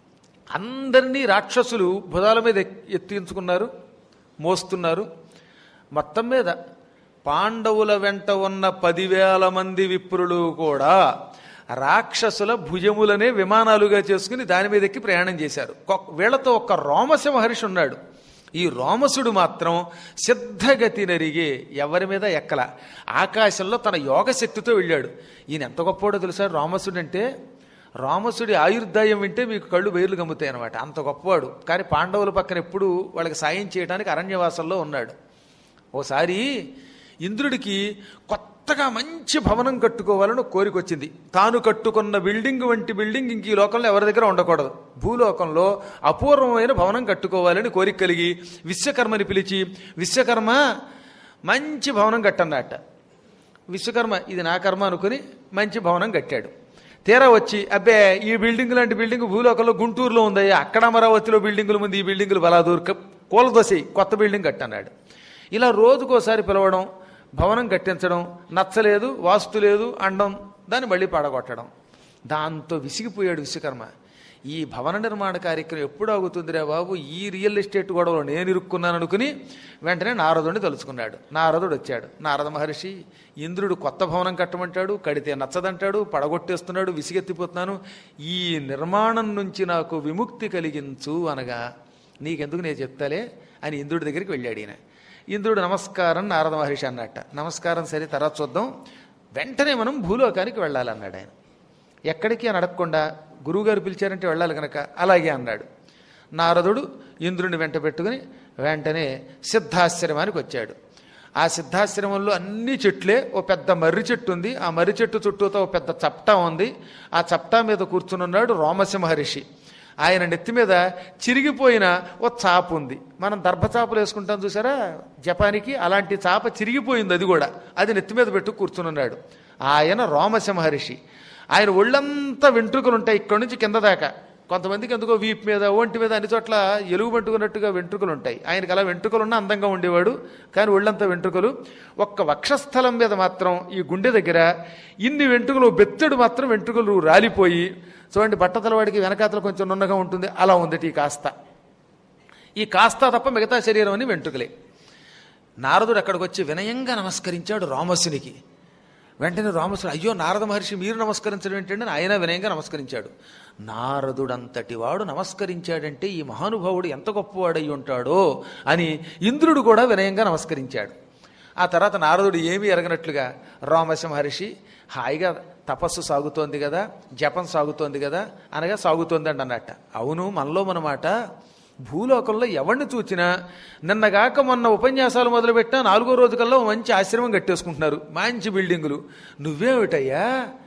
అందరినీ రాక్షసులు భుజాల మీద ఎక్- ఎత్తించుకున్నారు మోస్తున్నారు మొత్తం మీద పాండవుల వెంట ఉన్న పదివేల మంది విప్రులు కూడా రాక్షసుల భుజములనే విమానాలుగా చేసుకుని దాని మీద ఎక్కి ప్రయాణం చేశారు కొ- వీళ్ళతో ఒక్క రోమశ మహర్షి ఉన్నాడు ఈ రోమసుడు మాత్రం సిద్ధగతి నరిగే ఎవరి మీద ఎక్కల ఆకాశంలో తన యోగ శక్తితో వెళ్ళాడు ఈయన ఎంత గొప్పవాడో తెలుసా రోమసుడు అంటే రామసుడి ఆయుర్దాయం వింటే మీకు కళ్ళు బయర్లు గమ్ముతాయి అనమాట అంత గొప్పవాడు కానీ పాండవుల పక్కన ఎప్పుడు వాళ్ళకి సాయం చేయడానికి అరణ్యవాసంలో ఉన్నాడు ఓసారి ఇంద్రుడికి కొత్తగా మంచి భవనం కట్టుకోవాలని ఒక కోరిక వచ్చింది తాను కట్టుకున్న బిల్డింగ్ వంటి బిల్డింగ్ ఇంక ఈ లోకంలో ఎవరి దగ్గర ఉండకూడదు భూలోకంలో అపూర్వమైన భవనం కట్టుకోవాలని కోరిక కలిగి విశ్వకర్మని పిలిచి విశ్వకర్మ మంచి భవనం కట్టన్నట్ట విశ్వకర్మ ఇది నా కర్మ అనుకుని మంచి భవనం కట్టాడు తీరా వచ్చి అబ్బే ఈ బిల్డింగ్ లాంటి బిల్డింగ్ భూలోకంలో గుంటూరులో ఉంది అక్కడ అమరావతిలో బిల్డింగుల ముందు ఈ బిల్డింగులు బలాదూర్ కూలదోసి కొత్త బిల్డింగ్ కట్టన్నాడు ఇలా రోజుకోసారి పిలవడం భవనం కట్టించడం నచ్చలేదు వాస్తు లేదు అండం దాన్ని మళ్ళీ పడగొట్టడం దాంతో విసిగిపోయాడు విశ్వకర్మ ఈ భవన నిర్మాణ కార్యక్రమం ఎప్పుడు ఆగుతుందిరా బాబు ఈ రియల్ ఎస్టేట్ గొడవలో నేను ఇరుక్కున్నాను అనుకుని వెంటనే నారదుడిని తలుచుకున్నాడు నారదుడు వచ్చాడు నారద మహర్షి ఇంద్రుడు కొత్త భవనం కట్టమంటాడు కడితే నచ్చదంటాడు పడగొట్టేస్తున్నాడు విసిగెత్తిపోతున్నాను ఈ నిర్మాణం నుంచి నాకు విముక్తి కలిగించు అనగా నీకెందుకు నేను చెప్తాలే అని ఇంద్రుడి దగ్గరికి వెళ్ళాడు ఈయన ఇంద్రుడు నమస్కారం నారద మహర్షి అన్నట్ట నమస్కారం సరే తర్వాత చూద్దాం వెంటనే మనం భూలోకానికి వెళ్ళాలన్నాడు ఆయన ఎక్కడికి అని అడగకుండా గురువుగారు పిలిచారంటే వెళ్ళాలి కనుక అలాగే అన్నాడు నారదుడు ఇంద్రుని వెంట పెట్టుకుని వెంటనే సిద్ధాశ్రమానికి వచ్చాడు ఆ సిద్ధాశ్రమంలో అన్ని చెట్లే ఓ పెద్ద మర్రి చెట్టు ఉంది ఆ మర్రి చెట్టు చుట్టూతో ఓ పెద్ద చప్టా ఉంది ఆ చప్టా మీద కూర్చుని ఉన్నాడు రోమశ మహర్షి ఆయన నెత్తి మీద చిరిగిపోయిన ఓ చాప ఉంది మనం దర్భచాపలు వేసుకుంటాం చూసారా జపానికి అలాంటి చాప చిరిగిపోయింది అది కూడా అది నెత్తి మీద పెట్టు కూర్చుని ఉన్నాడు ఆయన రోమశ మహర్షి ఆయన ఒళ్ళంతా వెంట్రుకలు ఉంటాయి ఇక్కడి నుంచి కింద దాకా కొంతమందికి ఎందుకో వీపు మీద ఒంటి మీద అన్ని చోట్ల ఎలుగు పట్టుకున్నట్టుగా వెంట్రుకలు ఉంటాయి ఆయనకి అలా వెంట్రుకలు ఉన్న అందంగా ఉండేవాడు కానీ ఒళ్ళంతా వెంట్రుకలు ఒక్క వక్షస్థలం మీద మాత్రం ఈ గుండె దగ్గర ఇన్ని వెంట్రుకలు బెత్తడు మాత్రం వెంట్రుకలు రాలిపోయి చూడండి బట్టతలవాడికి వెనకాతల కొంచెం నున్నగా ఉంటుంది అలా ఉంది ఈ కాస్త ఈ కాస్త తప్ప మిగతా శరీరం అని వెంట్రుకలే నారదుడు అక్కడికి వచ్చి వినయంగా నమస్కరించాడు రామసునికి వెంటనే రామసుడు అయ్యో నారద మహర్షి మీరు నమస్కరించడం ఏంటంటే ఆయన వినయంగా నమస్కరించాడు నారదుడంతటి వాడు నమస్కరించాడంటే ఈ మహానుభావుడు ఎంత గొప్పవాడై ఉంటాడో అని ఇంద్రుడు కూడా వినయంగా నమస్కరించాడు ఆ తర్వాత నారదుడు ఏమీ ఎరగనట్లుగా రామశ మహర్షి హాయిగా తపస్సు సాగుతోంది కదా జపం సాగుతోంది కదా అనగా సాగుతోందండి అన్నట్ట అవును మనలో మనమాట భూలోకంలో ఎవరిని చూచినా నిన్నగాక మొన్న ఉపన్యాసాలు మొదలుపెట్టినా నాలుగో రోజు కల్లా ఓ మంచి ఆశ్రమం కట్టేసుకుంటున్నారు మంచి బిల్డింగులు నువ్వేమిటయ్యా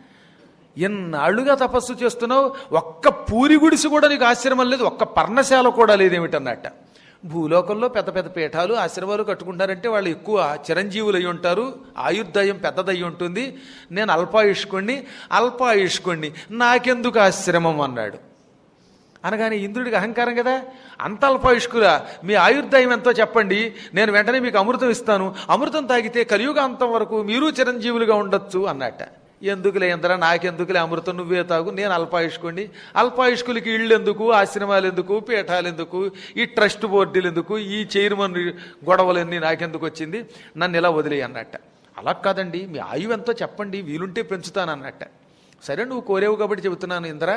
ఎన్నాళ్ళుగా తపస్సు చేస్తున్నావు ఒక్క పూరి గుడిసి కూడా నీకు ఆశ్రమం లేదు ఒక్క పర్ణశాల కూడా లేదేమిటన్నట్ట భూలోకంలో పెద్ద పెద్ద పీఠాలు ఆశ్రమాలు కట్టుకుంటారంటే వాళ్ళు ఎక్కువ చిరంజీవులు అయి ఉంటారు ఆయుర్దాయం పెద్దదయ్యి ఉంటుంది నేను అల్పాయుష్కుణ్ణి అల్పాయుష్కుణ్ణి నాకెందుకు ఆశ్రమం అన్నాడు అనగానే ఇంద్రుడికి అహంకారం కదా అంత అల్పాయుష్కులా మీ ఆయుర్దాయం ఎంతో చెప్పండి నేను వెంటనే మీకు అమృతం ఇస్తాను అమృతం తాగితే కలియుగాంతం వరకు మీరు చిరంజీవులుగా ఉండొచ్చు అన్నట్ట ఎందుకులే ఇంద్ర నాకెందుకులే అమృతం నువ్వే తాగు నేను అల్పాయుష్కుని అల్పాయుష్కులకి ఇళ్ళు ఎందుకు ఆశ్రమాలు ఎందుకు పీఠాలు ఎందుకు ఈ ట్రస్ట్ బోర్డులు ఎందుకు ఈ చైర్మన్ గొడవలన్నీ నాకెందుకు వచ్చింది నన్ను ఇలా వదిలే అన్నట్ట అలా కాదండి మీ ఆయువు ఎంతో చెప్పండి వీలుంటే పెంచుతాను అన్నట్ట సరే నువ్వు కోరేవు కాబట్టి చెబుతున్నాను ఇంద్ర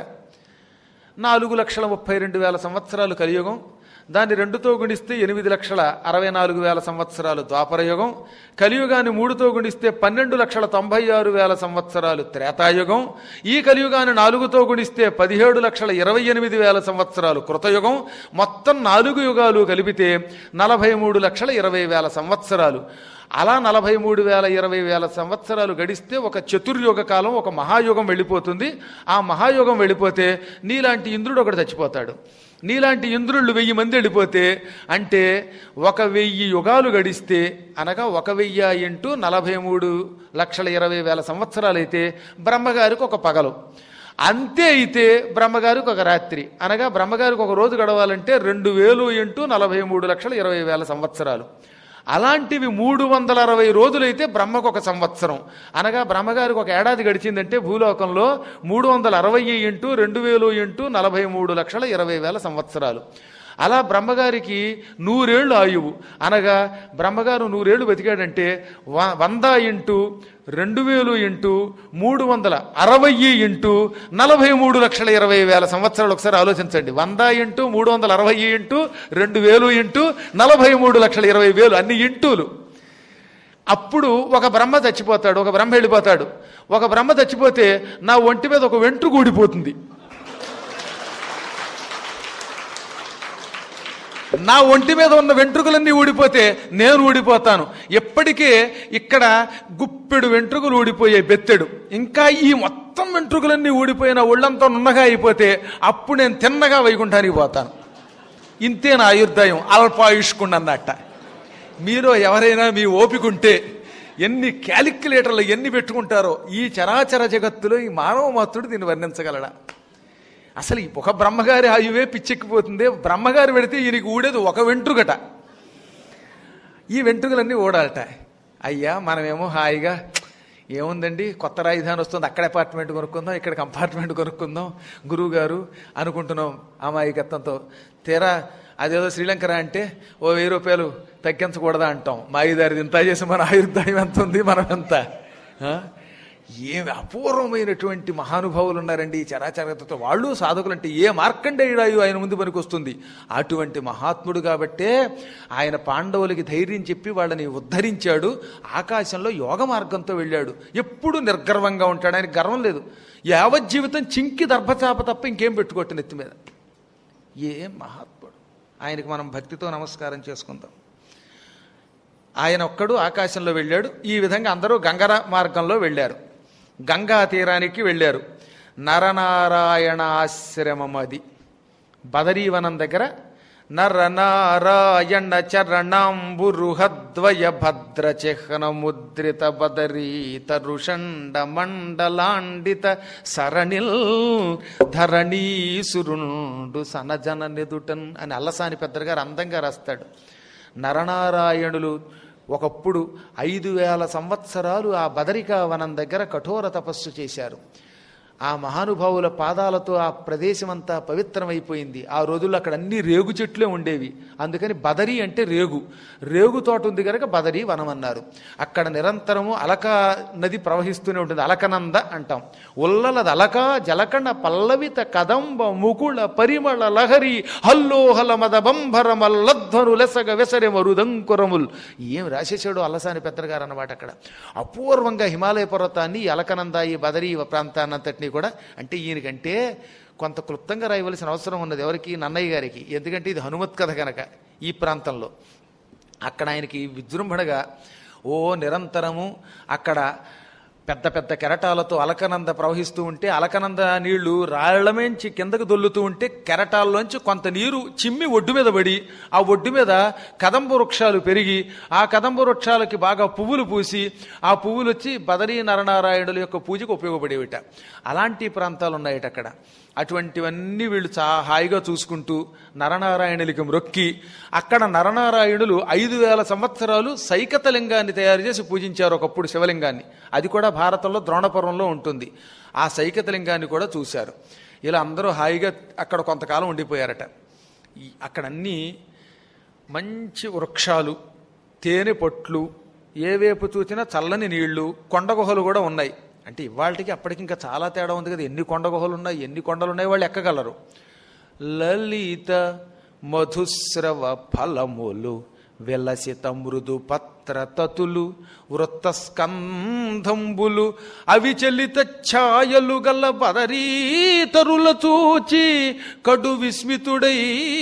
నాలుగు లక్షల ముప్పై రెండు వేల సంవత్సరాలు కలియుగం దాన్ని రెండుతో గుణిస్తే ఎనిమిది లక్షల అరవై నాలుగు వేల సంవత్సరాలు ద్వాపరయుగం కలియుగాన్ని మూడుతో గుణిస్తే పన్నెండు లక్షల తొంభై ఆరు వేల సంవత్సరాలు త్రేతాయుగం ఈ కలియుగాన్ని నాలుగుతో గుణిస్తే పదిహేడు లక్షల ఇరవై ఎనిమిది వేల సంవత్సరాలు కృతయుగం మొత్తం నాలుగు యుగాలు కలిపితే నలభై మూడు లక్షల ఇరవై వేల సంవత్సరాలు అలా నలభై మూడు వేల ఇరవై వేల సంవత్సరాలు గడిస్తే ఒక చతుర్యుగ కాలం ఒక మహాయుగం వెళ్ళిపోతుంది ఆ మహాయుగం వెళ్ళిపోతే నీలాంటి ఇంద్రుడు ఒకటి చచ్చిపోతాడు నీలాంటి ఇంద్రుళ్ళు వెయ్యి మంది వెళ్ళిపోతే అంటే ఒక వెయ్యి యుగాలు గడిస్తే అనగా ఒక వెయ్యి ఇంటూ నలభై మూడు లక్షల ఇరవై వేల సంవత్సరాలు అయితే బ్రహ్మగారికి ఒక పగలు అంతే అయితే బ్రహ్మగారికి ఒక రాత్రి అనగా బ్రహ్మగారికి ఒక రోజు గడవాలంటే రెండు వేలు ఇంటూ నలభై మూడు లక్షల ఇరవై వేల సంవత్సరాలు అలాంటివి మూడు వందల అరవై రోజులైతే బ్రహ్మకు ఒక సంవత్సరం అనగా బ్రహ్మగారికి ఒక ఏడాది గడిచిందంటే భూలోకంలో మూడు వందల అరవై ఇంటూ రెండు వేలు ఇంటూ నలభై మూడు లక్షల ఇరవై వేల సంవత్సరాలు అలా బ్రహ్మగారికి నూరేళ్లు ఆయువు అనగా బ్రహ్మగారు నూరేళ్లు బతికాడంటే వ- వంద ఇంటూ రెండు వేలు ఇంటూ మూడు వందల అరవై ఇంటూ నలభై మూడు లక్షల ఇరవై వేల సంవత్సరాలు ఒకసారి ఆలోచించండి వంద ఇంటూ మూడు వందల అరవై ఇంటూ రెండు వేలు ఇంటూ నలభై మూడు లక్షల ఇరవై వేలు అన్ని ఇంటూలు అప్పుడు ఒక బ్రహ్మ చచ్చిపోతాడు ఒక బ్రహ్మ వెళ్ళిపోతాడు ఒక బ్రహ్మ చచ్చిపోతే నా ఒంటి మీద ఒక వెంట్రుక ఊడిపోతుంది నా ఒంటి మీద ఉన్న వెంట్రుకలన్నీ ఊడిపోతే నేను ఊడిపోతాను ఎప్పటికే ఇక్కడ గుప్పెడు వెంట్రుకలు ఊడిపోయే బెత్తెడు ఇంకా ఈ మొత్తం వెంట్రుకలన్నీ ఊడిపోయిన ఒళ్ళంతా నున్నగా అయిపోతే అప్పుడు నేను తిన్నగా వైకుంఠానికి పోతాను ఇంతే నా ఆయుర్దాయం అల్పాయుష్కుండ అన్నట్ట మీలో ఎవరైనా మీ ఓపిక ఉంటే ఎన్ని క్యాలిక్యులేటర్లు ఎన్ని పెట్టుకుంటారో ఈ చరాచర జగత్తులో ఈ మానవ మాత్రుడు దీన్ని వర్ణించగలడా అసలు ఈ ఒక బ్రహ్మగారి ఆయువే పిచ్చెక్కిపోతుంది బ్రహ్మగారు పెడితే ఈయనకి ఊడేది ఒక వెంట్రుకట ఈ వెంట్రుకలన్నీ ఓడాలట అయ్యా మనమేమో హాయిగా ఏముందండి కొత్త రాజధాని వస్తుంది అక్కడ అపార్ట్మెంట్ కొనుక్కుందాం ఇక్కడ కంపార్ట్మెంట్ కొనుక్కుందాం గురువు గారు అనుకుంటున్నాం అమాయకత్వంతో తీరా అదేదో శ్రీలంకరా అంటే ఓ వెయ్యి రూపాయలు తగ్గించకూడదా అంటాం మా ఐదారు ఇంత చేసి మన ఆయుర్దాయం ఎంత ఉంది మనం ఎంత ఆ? ఏమి అపూర్వమైనటువంటి మహానుభావులు ఉన్నారండి ఈ చరాచరతతో వాళ్ళు సాధకులు అంటే ఏ మార్కండేయుడాయు ఆయన ముందు పనికి వస్తుంది అటువంటి మహాత్ముడు కాబట్టే ఆయన పాండవులకి ధైర్యం చెప్పి వాళ్ళని ఉద్ధరించాడు ఆకాశంలో యోగ మార్గంతో వెళ్ళాడు ఎప్పుడు నిర్గర్వంగా ఉంటాడు ఆయనకి గర్వం లేదు యావజ్జీవితం చింకి దర్భచాప తప్ప ఇంకేం పెట్టుకోట్టు నెత్తి మీద ఏ మహాత్ముడు ఆయనకి మనం భక్తితో నమస్కారం చేసుకుందాం ఆయన ఒక్కడు ఆకాశంలో వెళ్ళాడు ఈ విధంగా అందరూ గంగర మార్గంలో వెళ్ళారు గంగా తీరానికి వెళ్ళారు నరనారాయణ ఆశ్రమం అది బదరీవనం దగ్గర నరనారాయణ చరణాంబురుహద్వయ భద్ర చిహ్న ముద్రిత బదరీత రుషండ మండలాండిత సరణిల్ ధరణీసురుండు సనజన నిదుటన్ అని అల్లసాని పెద్దగారు అందంగా రాస్తాడు నరనారాయణులు ఒకప్పుడు ఐదు వేల సంవత్సరాలు ఆ బదరికా వనం దగ్గర కఠోర తపస్సు చేశారు ఆ మహానుభావుల పాదాలతో ఆ ప్రదేశం అంతా పవిత్రమైపోయింది ఆ రోజుల్లో అక్కడ అన్ని రేగు చెట్లే ఉండేవి అందుకని బదరి అంటే రేగు రేగు తోట ఉంది కనుక బదరి వనం అన్నారు అక్కడ నిరంతరము అలక నది ప్రవహిస్తూనే ఉంటుంది అలకనంద అంటాం ఉల్లలది అలక జలకండ పల్లవిత కదంబ ముకుళ పరిమళ లహరి హల్లోహల మద బంభర మల్లధ్వను లెసగ వెసరె మరుదంకురముల్ ఏం రాసేసాడు అల్లసాని పెద్దగారు అన్నమాట అక్కడ అపూర్వంగా హిమాలయ పర్వతాన్ని ఈ అలకనంద ఈ బదరీ ప్రాంతాన్నంతటినీ కూడా అంటే ఈయనకంటే కొంత క్లుప్తంగా రాయవలసిన అవసరం ఉన్నది ఎవరికి నన్నయ్య గారికి ఎందుకంటే ఇది హనుమత్ కథ కనుక ఈ ప్రాంతంలో అక్కడ ఆయనకి విజృంభణగా ఓ నిరంతరము అక్కడ పెద్ద పెద్ద కెరటాలతో అలకనంద ప్రవహిస్తూ ఉంటే అలకనంద నీళ్లు రాళ్లమేంచి కిందకు దొల్లుతూ ఉంటే కెరటాల్లోంచి కొంత నీరు చిమ్మి ఒడ్డు మీద పడి ఆ ఒడ్డు మీద కదంబ వృక్షాలు పెరిగి ఆ కదంబ వృక్షాలకి బాగా పువ్వులు పూసి ఆ పువ్వులు వచ్చి బదరీ నరనారాయణుల యొక్క పూజకు ఉపయోగపడేవిట అలాంటి ప్రాంతాలు ఉన్నాయట అక్కడ అటువంటివన్నీ వీళ్ళు చా హాయిగా చూసుకుంటూ నరనారాయణులకి మ్రొక్కి అక్కడ నరనారాయణులు ఐదు వేల సంవత్సరాలు సైకత లింగాన్ని తయారు చేసి పూజించారు ఒకప్పుడు శివలింగాన్ని అది కూడా భారతంలో ద్రోణపర్వంలో ఉంటుంది ఆ సైకత లింగాన్ని కూడా చూశారు ఇలా అందరూ హాయిగా అక్కడ కొంతకాలం ఉండిపోయారట ఈ- అక్కడ అన్నీ మంచి వృక్షాలు తేనె పొట్లు ఏ వేపు చూసినా చల్లని నీళ్లు కొండ గుహలు కూడా ఉన్నాయి అంటే ఇవాళకి అప్పటికి ఇంకా చాలా తేడా ఉంది కదా ఎన్ని కొండ గుహలు ఉన్నాయి ఎన్ని కొండలు ఉన్నాయి వాళ్ళు ఎక్కగలరు లలిత మధుస్రవ ఫలములు విలసిత మృదు పత్ర తతులు వృత్తస్కంధంబులు అవిచలిత ఛాయలు గల బదరీతరుల చూచి కడు విస్మితుడై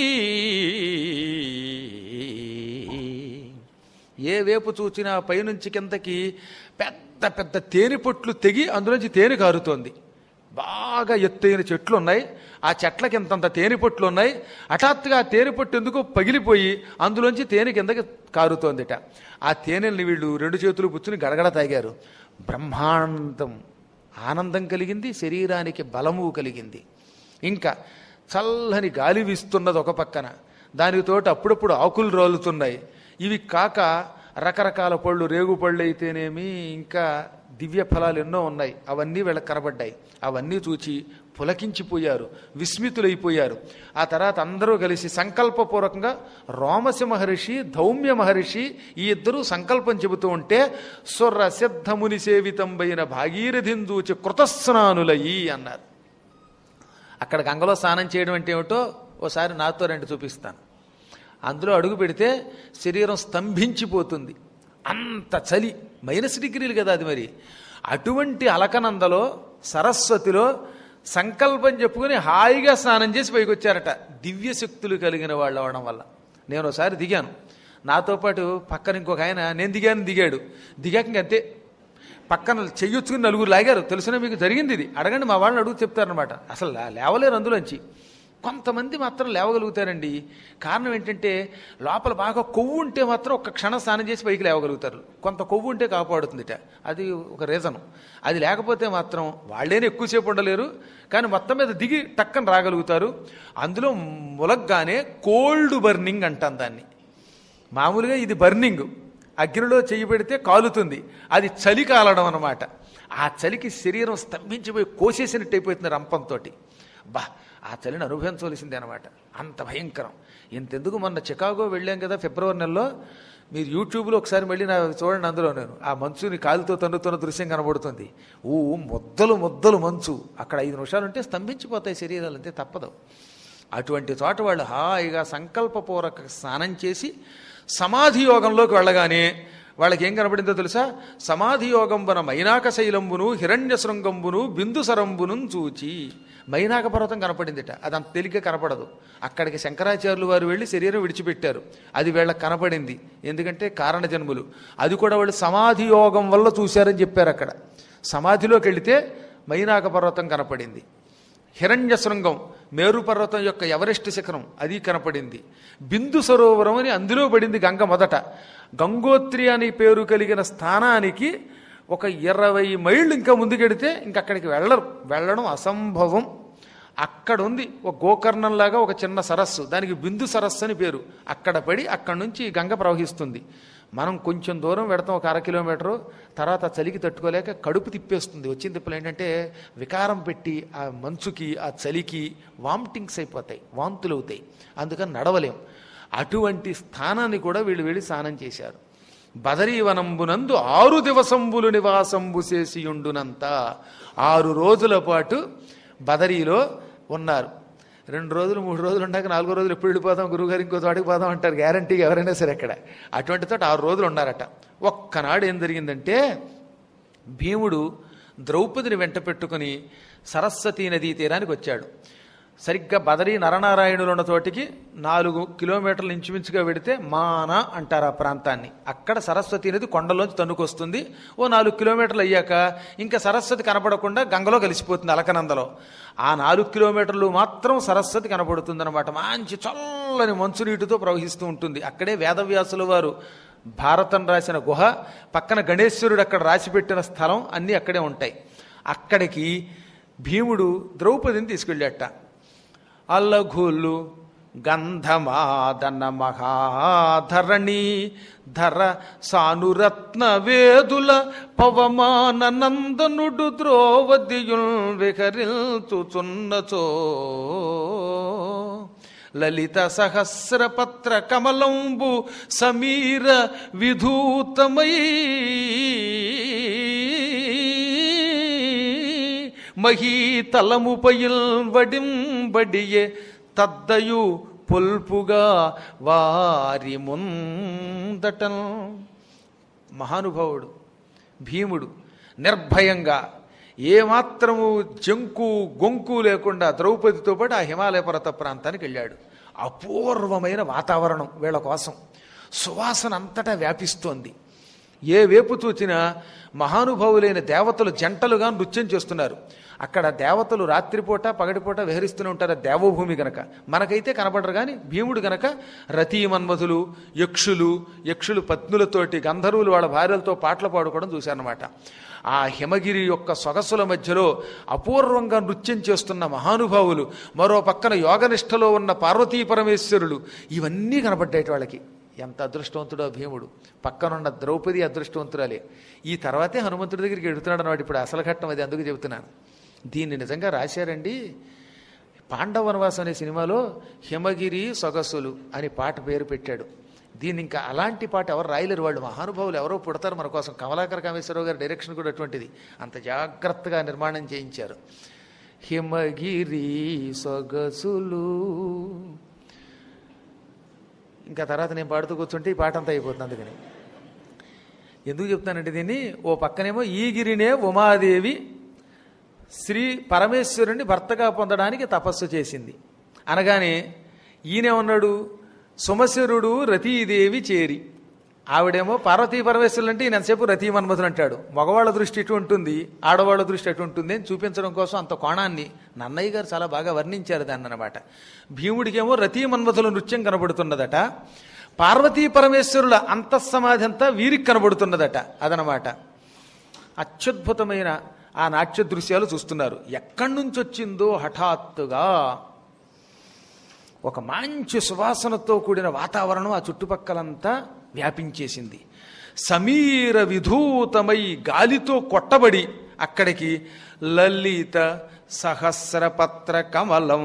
ఏ వేపు చూచినా పైనుంచి కిందకి పెద్ద పెద్ద తేనె పొట్లు తెగి అందులోంచి తేనె కారుతోంది బాగా ఎత్తైన చెట్లు ఉన్నాయి ఆ చెట్లకి ఇంతంత తేనె పొట్లు ఉన్నాయి హఠాత్తుగా ఆ తేనె పొట్టు ఎందుకో పగిలిపోయి అందులోంచి తేనె కిందకి కారుతోందిట ఆ తేనెల్ని వీళ్ళు రెండు చేతులు పుచ్చుని గడగడ తాగారు బ్రహ్మాండం ఆనందం కలిగింది శరీరానికి బలము కలిగింది ఇంకా చల్లని గాలి వీస్తున్నది ఒక పక్కన దానితోటి అప్పుడప్పుడు ఆకులు రోలుతున్నాయి ఇవి కాక రకరకాల పళ్ళు రేగు పళ్ళు అయితేనేమి ఇంకా దివ్య ఫలాలు ఎన్నో ఉన్నాయి అవన్నీ వీళ్ళకి కనబడ్డాయి అవన్నీ చూచి పులకించిపోయారు విస్మితులైపోయారు ఆ తర్వాత అందరూ కలిసి సంకల్పపూర్వకంగా రోమశ మహర్షి ధౌమ్య మహర్షి ఈ ఇద్దరూ సంకల్పం చెబుతూ ఉంటే సుర్ర సిద్ధముని సేవితంబైన భాగీరథిని చూచి కృతస్నానులయి అన్నారు అక్కడ గంగలో స్నానం చేయడం అంటే ఏమిటో ఓసారి నాతో రెండు చూపిస్తాను అందులో అడుగు పెడితే శరీరం స్తంభించిపోతుంది అంత చలి మైనస్ డిగ్రీలు కదా అది మరి అటువంటి అలకనందలో సరస్వతిలో సంకల్పం చెప్పుకుని హాయిగా స్నానం చేసి పైకి వచ్చారట దివ్య శక్తులు కలిగిన వాళ్ళు అవడం వల్ల నేను ఒకసారి దిగాను నాతో పాటు పక్కన ఇంకొక ఆయన నేను దిగాను దిగాడు దిగాక ఇంక అంతే పక్కన చెయ్యొచ్చుకుని నలుగురు లాగారు తెలిసిన మీకు జరిగింది ఇది అడగండి మా వాళ్ళని అడుగు చెప్తారనమాట అసలు లే- లేవలేరు అందులోంచి కొంతమంది మాత్రం లేవగలుగుతారండి కారణం ఏంటంటే లోపల బాగా కొవ్వు ఉంటే మాత్రం ఒక క్షణం స్నానం చేసి పైకి లేవగలుగుతారు కొంత కొవ్వు ఉంటే కాపాడుతుందిట అది ఒక రీజను అది లేకపోతే మాత్రం వాళ్ళేనే ఎక్కువసేపు ఉండలేరు కానీ మొత్తం మీద దిగి టక్కన రాగలుగుతారు అందులో ములగ్గానే కోల్డ్ బర్నింగ్ అంటాం దాన్ని మామూలుగా ఇది బర్నింగ్ అగ్నిలో చెయ్యి పెడితే కాలుతుంది అది చలి కాలడం అనమాట ఆ చలికి శరీరం స్తంభించిపోయి కోసేసినట్టు అయిపోతుంది రంపంతో బా ఆ చలిని అనుభవించవలసిందే అనమాట అంత భయంకరం ఇంతెందుకు మొన్న చికాగో వెళ్ళాం కదా ఫిబ్రవరి నెలలో మీరు యూట్యూబ్లో ఒకసారి మళ్ళీ నా చూడండి అందులో నేను ఆ మంచుని కాలుతో తన్నుతున్న దృశ్యం కనబడుతుంది ఊ ముద్దలు ముద్దలు మంచు అక్కడ ఐదు నిమిషాలు ఉంటే స్తంభించిపోతాయి శరీరాలు అంతే తప్పదు అటువంటి చోట వాళ్ళు హాయిగా సంకల్పపూర్వక స్నానం చేసి సమాధి యోగంలోకి వెళ్ళగానే వాళ్ళకి ఏం కనపడిందో తెలుసా సమాధి యోగంబున మైనాక శైలంబును హిరణ్య శృంగంబును బిందు సరంబును చూచి మైనాక పర్వతం కనపడిందిట అది అంత తేలిక కనపడదు అక్కడికి శంకరాచార్యులు వారు వెళ్ళి శరీరం విడిచిపెట్టారు అది వీళ్ళకి కనపడింది ఎందుకంటే కారణ జన్ములు అది కూడా వాళ్ళు సమాధి యోగం వల్ల చూశారని చెప్పారు అక్కడ సమాధిలోకి వెళితే మైనాక పర్వతం కనపడింది హిరణ్య శృంగం మేరు పర్వతం యొక్క ఎవరెస్ట్ శిఖరం అది కనపడింది బిందు సరోవరం అని అందులో పడింది గంగ మొదట గంగోత్రి అని పేరు కలిగిన స్థానానికి ఒక ఇరవై మైళ్ళు ఇంకా ముందుకెడితే ఇంక అక్కడికి వెళ్ళరు వెళ్ళడం అసంభవం అక్కడ ఉంది ఒక గోకర్ణంలాగా ఒక చిన్న సరస్సు దానికి బిందు సరస్సు అని పేరు అక్కడ పడి అక్కడి నుంచి గంగ ప్రవహిస్తుంది మనం కొంచెం దూరం పెడతాం ఒక అర కిలోమీటరు తర్వాత ఆ చలికి తట్టుకోలేక కడుపు తిప్పేస్తుంది వచ్చిన తిప్పులు ఏంటంటే వికారం పెట్టి ఆ మంచుకి ఆ చలికి వామిటింగ్స్ అయిపోతాయి వాంతులు అవుతాయి అందుకని నడవలేం అటువంటి స్థానాన్ని కూడా వీళ్ళు వెళ్ళి స్నానం చేశారు బదరీవనంబునందు ఆరు దివసంబులు నివాసంబు చేసియుండునంత ఆరు రోజుల పాటు బదరీలో ఉన్నారు రెండు రోజులు మూడు రోజులు ఉన్నాక నాలుగో రోజులు ఎప్పుడు వెళ్ళిపోదాం గురువుగారు ఇంకో చోటికి పోదాం అంటారు గ్యారంటీగా ఎవరైనా సరే అక్కడ అటువంటి తోట ఆరు రోజులు ఉన్నారట ఒక్కనాడు ఏం జరిగిందంటే భీముడు ద్రౌపదిని వెంట పెట్టుకుని సరస్వతీ నదీ తీరానికి వచ్చాడు సరిగ్గా బదరీ నరనారాయణులు ఉన్న తోటికి నాలుగు కిలోమీటర్లు ఇంచుమించుగా వెడితే మాన అంటారు ఆ ప్రాంతాన్ని అక్కడ సరస్వతి నది కొండలోంచి తన్నుకొస్తుంది ఓ నాలుగు కిలోమీటర్లు అయ్యాక ఇంకా సరస్వతి కనపడకుండా గంగలో కలిసిపోతుంది అలకనందలో ఆ నాలుగు కిలోమీటర్లు మాత్రం సరస్వతి కనపడుతుంది అనమాట మంచి చల్లని మంచునీటితో ప్రవహిస్తూ ఉంటుంది అక్కడే వేదవ్యాసుల వారు భారతం రాసిన గుహ పక్కన గణేశ్వరుడు అక్కడ రాసిపెట్టిన స్థలం అన్నీ అక్కడే ఉంటాయి అక్కడికి భీముడు ద్రౌపదిని తీసుకెళ్ళాట అల్లఘులు గంధమాదన మహాధరణి ధర సానురత్న వేదుల పవమాన నందనుడు ద్రోవదియుల్ విహరిల్చుచున్నచో లలిత సహస్రపత్ర కమలంబు సమీర విధూతమై మహీతలముపయిల్ వడింబడియే తద్దయు పొల్పుగా వారి ముందటన్ మహానుభావుడు భీముడు నిర్భయంగా ఏమాత్రము జంకు గొంకు లేకుండా ద్రౌపదితో పాటు ఆ హిమాలయ పర్వత ప్రాంతానికి వెళ్ళాడు అపూర్వమైన వాతావరణం వీళ్ళ కోసం సువాసన అంతటా వ్యాపిస్తోంది ఏ వేపు చూచినా మహానుభావులైన దేవతలు జంటలుగా నృత్యం చేస్తున్నారు అక్కడ దేవతలు రాత్రిపూట పగటిపూట విహరిస్తూనే ఉంటారు ఆ దేవభూమి గనక మనకైతే కనబడరు కానీ భీముడు గనక రతీమన్మధులు యక్షులు యక్షులు పత్నులతోటి గంధర్వులు వాళ్ళ భార్యలతో పాటలు పాడుకోవడం చూశారనమాట ఆ హిమగిరి యొక్క సొగసుల మధ్యలో అపూర్వంగా నృత్యం చేస్తున్న మహానుభావులు మరో పక్కన యోగనిష్టలో ఉన్న పార్వతీ పరమేశ్వరులు ఇవన్నీ కనబడ్డాయి వాళ్ళకి ఎంత అదృష్టవంతుడో భీముడు పక్కనున్న ద్రౌపది అదృష్టవంతురాలే ఈ తర్వాతే హనుమంతుడి దగ్గరికి ఎడుతున్నాడు అన్నమాట ఇప్పుడు అసలు ఘట్టం అది అందుకు చెబుతున్నాను దీన్ని నిజంగా రాశారండి పాండవ వనవాసం అనే సినిమాలో హిమగిరి సొగసులు అని పాట పేరు పెట్టాడు దీన్ని ఇంకా అలాంటి పాట ఎవరు రాయలేరు వాళ్ళు మహానుభావులు ఎవరో పుడతారు మన కోసం కమలాకర కామేశ్వరరావు గారి డైరెక్షన్ కూడా అటువంటిది అంత జాగ్రత్తగా నిర్మాణం చేయించారు హిమగిరి సొగసులు ఇంకా తర్వాత నేను పాడుతూ కూర్చుంటే ఈ పాట అంతా అయిపోతుంది అందుకని ఎందుకు చెప్తానంటే దీన్ని ఓ పక్కనేమో ఈ గిరినే ఉమాదేవి శ్రీ పరమేశ్వరుణ్ణి భర్తగా పొందడానికి తపస్సు చేసింది అనగానే ఈయనే ఉన్నాడు సుమశరుడు రతీదేవి చేరి ఆవిడేమో పార్వతీ పరమేశ్వరులు అంటే ఈయన ఎంతసేపు రతీ మన్మధులు అంటాడు మగవాళ్ళ దృష్టి ఇటు ఉంటుంది ఆడవాళ్ళ దృష్టి అటు ఉంటుంది అని చూపించడం కోసం అంత కోణాన్ని నన్నయ్య గారు చాలా బాగా వర్ణించారు దాన్ని అనమాట భీముడికేమో రతీ మన్మధుల నృత్యం కనబడుతున్నదట పార్వతీ పరమేశ్వరుల అంతఃసమాధి అంతా వీరికి కనబడుతున్నదట అదనమాట అత్యద్భుతమైన ఆ నాట్య దృశ్యాలు చూస్తున్నారు ఎక్కడి నుంచి వచ్చిందో హఠాత్తుగా ఒక మంచి సువాసనతో కూడిన వాతావరణం ఆ చుట్టుపక్కలంతా వ్యాపించేసింది సమీర విధూతమై గాలితో కొట్టబడి అక్కడికి లలిత సహస్రపత్ర కమలం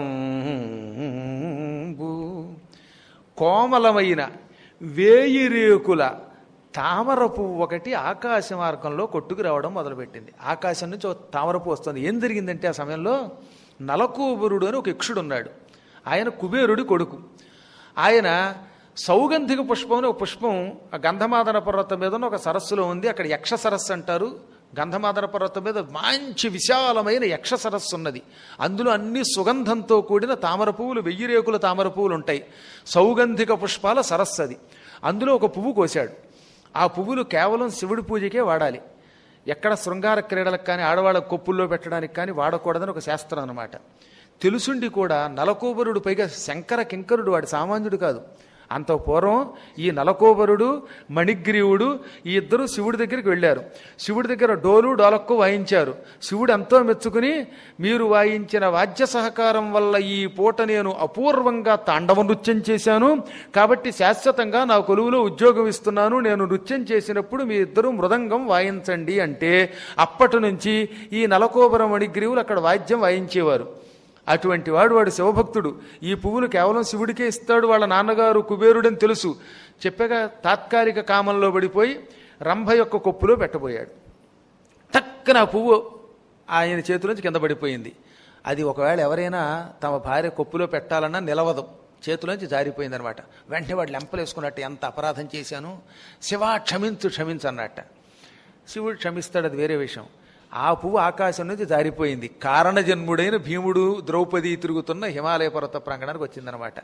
కోమలమైన వేయి రేకుల తామర పువ్వు ఒకటి ఆకాశ మార్గంలో కొట్టుకు రావడం మొదలుపెట్టింది ఆకాశం నుంచి ఒక తామర పువ్వు వస్తుంది ఏం జరిగిందంటే ఆ సమయంలో నలకూబరుడు అని ఒక యక్షుడు ఉన్నాడు ఆయన కుబేరుడి కొడుకు ఆయన సౌగంధిక పుష్పం అని ఒక పుష్పం ఆ గంధమాదన పర్వతం మీద ఉన్న ఒక సరస్సులో ఉంది అక్కడ యక్ష సరస్సు అంటారు గంధమాదన పర్వతం మీద మంచి విశాలమైన యక్ష సరస్సు ఉన్నది అందులో అన్ని సుగంధంతో కూడిన తామర పువ్వులు వెయ్యి రేకుల తామర పువ్వులు ఉంటాయి సౌగంధిక పుష్పాల సరస్సు అది అందులో ఒక పువ్వు కోశాడు ఆ పువ్వులు కేవలం శివుడి పూజకే వాడాలి ఎక్కడ శృంగార క్రీడలకు కానీ ఆడవాళ్ళ కొప్పుల్లో పెట్టడానికి కానీ వాడకూడదని ఒక శాస్త్రం అన్నమాట తెలుసుండి కూడా నలకోబరుడు పైగా శంకర కింకరుడు వాడి సామాన్యుడు కాదు అంత పూర్వం ఈ నలకోబరుడు మణిగ్రీవుడు ఈ ఇద్దరు శివుడి దగ్గరికి వెళ్ళారు శివుడి దగ్గర డోలు డోలక్కు వాయించారు శివుడు ఎంతో మెచ్చుకుని మీరు వాయించిన వాద్య సహకారం వల్ల ఈ పూట నేను అపూర్వంగా తాండవ నృత్యం చేశాను కాబట్టి శాశ్వతంగా నా కొలువులో ఉద్యోగం ఇస్తున్నాను నేను నృత్యం చేసినప్పుడు మీ ఇద్దరు మృదంగం వాయించండి అంటే అప్పటి నుంచి ఈ నలకోబర మణిగ్రీవులు అక్కడ వాద్యం వాయించేవారు అటువంటి వాడు వాడు శివభక్తుడు ఈ పువ్వులు కేవలం శివుడికే ఇస్తాడు వాళ్ళ నాన్నగారు కుబేరుడని తెలుసు చెప్పగా తాత్కాలిక కామంలో పడిపోయి రంభ యొక్క కొప్పులో పెట్టబోయాడు టక్కన ఆ పువ్వు ఆయన చేతిలోంచి కింద పడిపోయింది అది ఒకవేళ ఎవరైనా తమ భార్య కొప్పులో పెట్టాలన్నా నిలవదు చేతిలోంచి జారిపోయిందనమాట వెంటనే వాడు లెంపలేసుకున్నట్టు ఎంత అపరాధం చేశాను శివ క్షమించు క్షమించు అన్నట్ట శివుడు క్షమిస్తాడు అది వేరే విషయం ఆ పువ్వు ఆకాశం నుంచి జారిపోయింది కారణజన్ముడైన భీముడు ద్రౌపది తిరుగుతున్న హిమాలయ పర్వత ప్రాంగణానికి వచ్చిందనమాట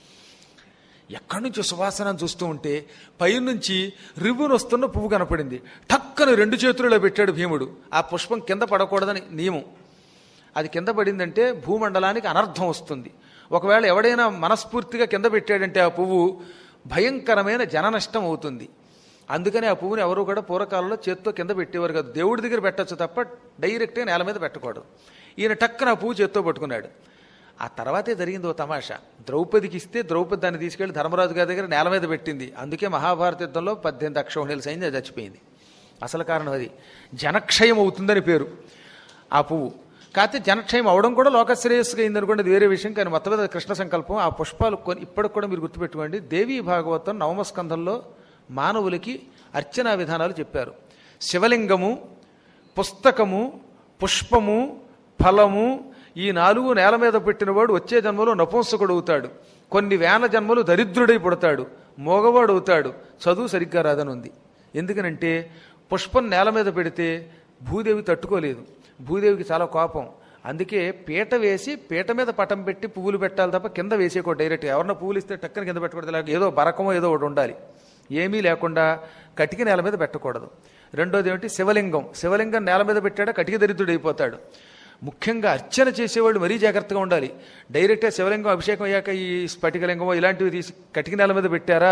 ఎక్కడి నుంచి సువాసన చూస్తూ ఉంటే పైనుంచి రివ్వును వస్తున్న పువ్వు కనపడింది టక్కన రెండు చేతులలో పెట్టాడు భీముడు ఆ పుష్పం కింద పడకూడదని నియమం అది కింద పడిందంటే భూమండలానికి అనర్థం వస్తుంది ఒకవేళ ఎవడైనా మనస్ఫూర్తిగా కింద పెట్టాడంటే ఆ పువ్వు భయంకరమైన జననష్టం అవుతుంది అందుకని ఆ పువ్వుని ఎవరు కూడా పూర్వకాలంలో చేత్తో కింద పెట్టేవారు కాదు దేవుడి దగ్గర పెట్టచ్చు తప్ప డైరెక్ట్గా నేల మీద పెట్టకూడదు ఈయన టక్కన ఆ పువ్వు చేత్తో పట్టుకున్నాడు ఆ తర్వాతే జరిగింది ఓ తమాషా ద్రౌపదికి ఇస్తే ద్రౌపది దాన్ని తీసుకెళ్లి ధర్మరాజు గారి దగ్గర నేల మీద పెట్టింది అందుకే మహాభారత యుద్ధంలో పద్దెనిమిది అక్షోహిణీల సైన్యం చచ్చిపోయింది అసలు కారణం అది జనక్షయం అవుతుందని పేరు ఆ పువ్వు కాకపోతే జనక్షయం అవడం కూడా లోకశ్రేయస్సుగా అయింది అనుకోండి అది వేరే విషయం కానీ మొత్తం మీద కృష్ణ సంకల్పం ఆ పుష్పాలు కొన్ని ఇప్పటికి కూడా మీరు గుర్తుపెట్టుకోండి దేవీ భాగవతం నవమ స్కంధంలో మానవులకి అర్చనా విధానాలు చెప్పారు శివలింగము పుస్తకము పుష్పము ఫలము ఈ నాలుగు నేల మీద పెట్టినవాడు వచ్చే జన్మలో నపుంసకుడు అవుతాడు కొన్ని వేల జన్మలు దరిద్రుడై పుడతాడు మోగవాడు అవుతాడు చదువు సరిగ్గా రాదని ఉంది ఎందుకనంటే పుష్పం నేల మీద పెడితే భూదేవి తట్టుకోలేదు భూదేవికి చాలా కోపం అందుకే పీట వేసి పీట మీద పటం పెట్టి పువ్వులు పెట్టాలి తప్ప కింద వేసేయకూడదు డైరెక్ట్ ఎవరన్నా పువ్వులు ఇస్తే టక్కన కింద పెట్టకూడదు లేక ఏదో బరకమో ఏదో ఒకటి ఉండాలి ఏమీ లేకుండా కటిక నేల మీద పెట్టకూడదు రెండోది ఏమిటి శివలింగం శివలింగం నేల మీద పెట్టాడా కటిక దరిద్రుడు అయిపోతాడు ముఖ్యంగా అర్చన చేసేవాళ్ళు మరీ జాగ్రత్తగా ఉండాలి డైరెక్ట్గా శివలింగం అభిషేకం అయ్యాక ఈ స్ఫటికలింగమో ఇలాంటివి తీసి కటిక నేల మీద పెట్టారా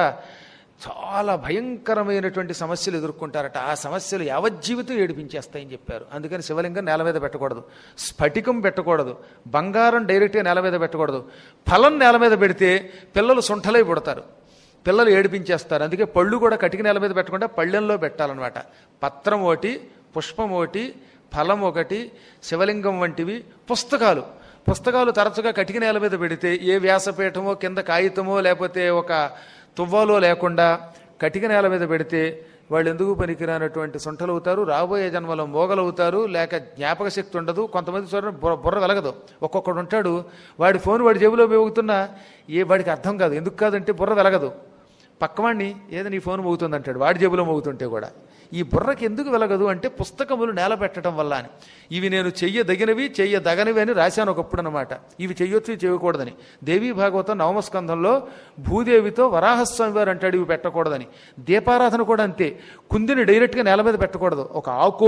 చాలా భయంకరమైనటువంటి సమస్యలు ఎదుర్కొంటారట ఆ సమస్యలు యావజ్జీవితం ఏడిపించేస్తాయని చెప్పారు అందుకని శివలింగం నేల మీద పెట్టకూడదు స్ఫటికం పెట్టకూడదు బంగారం డైరెక్ట్గా నేల మీద పెట్టకూడదు ఫలం నేల మీద పెడితే పిల్లలు సొంఠలై పుడతారు పిల్లలు ఏడిపించేస్తారు అందుకే పళ్ళు కూడా కటిక నేల మీద పెట్టకుండా పళ్ళెంలో పెట్టాలన్నమాట పత్రం ఒకటి పుష్పం ఒకటి ఫలం ఒకటి శివలింగం వంటివి పుస్తకాలు పుస్తకాలు తరచుగా కటిక నేల మీద పెడితే ఏ వ్యాసపీఠమో కింద కాగితమో లేకపోతే ఒక తువ్వాలో లేకుండా కటిక నేల మీద పెడితే వాళ్ళు ఎందుకు పనికిరానటువంటి సొంటలు అవుతారు రాబోయే జన్మలో మోగలవుతారు లేక జ్ఞాపక శక్తి ఉండదు కొంతమంది చూడండి బుర్ర బుర్ర వెలగదు ఒక్కొక్కడు ఉంటాడు వాడి ఫోన్ వాడి జేబులో మోగుతున్నా ఏ వాడికి అర్థం కాదు ఎందుకు కాదంటే బుర్ర వెలగదు పక్కవాడిని ఏదో నీ ఫోన్ మోగుతుంది అంటాడు వాడి జేబులో మోగుతుంటే కూడా ఈ బుర్రకి ఎందుకు వెలగదు అంటే పుస్తకములు నేల పెట్టడం వల్ల అని ఇవి నేను చెయ్యదగినవి చెయ్యదగనివి అని రాశాను ఒకప్పుడు అనమాట ఇవి చెయ్యొచ్చు ఇవి చేయకూడదని దేవీ భాగవతం నవమస్కంధంలో భూదేవితో వరాహస్వామి వారు అంటాడు ఇవి పెట్టకూడదని దీపారాధన కూడా అంతే కుందిని డైరెక్ట్గా నేల మీద పెట్టకూడదు ఒక ఆకు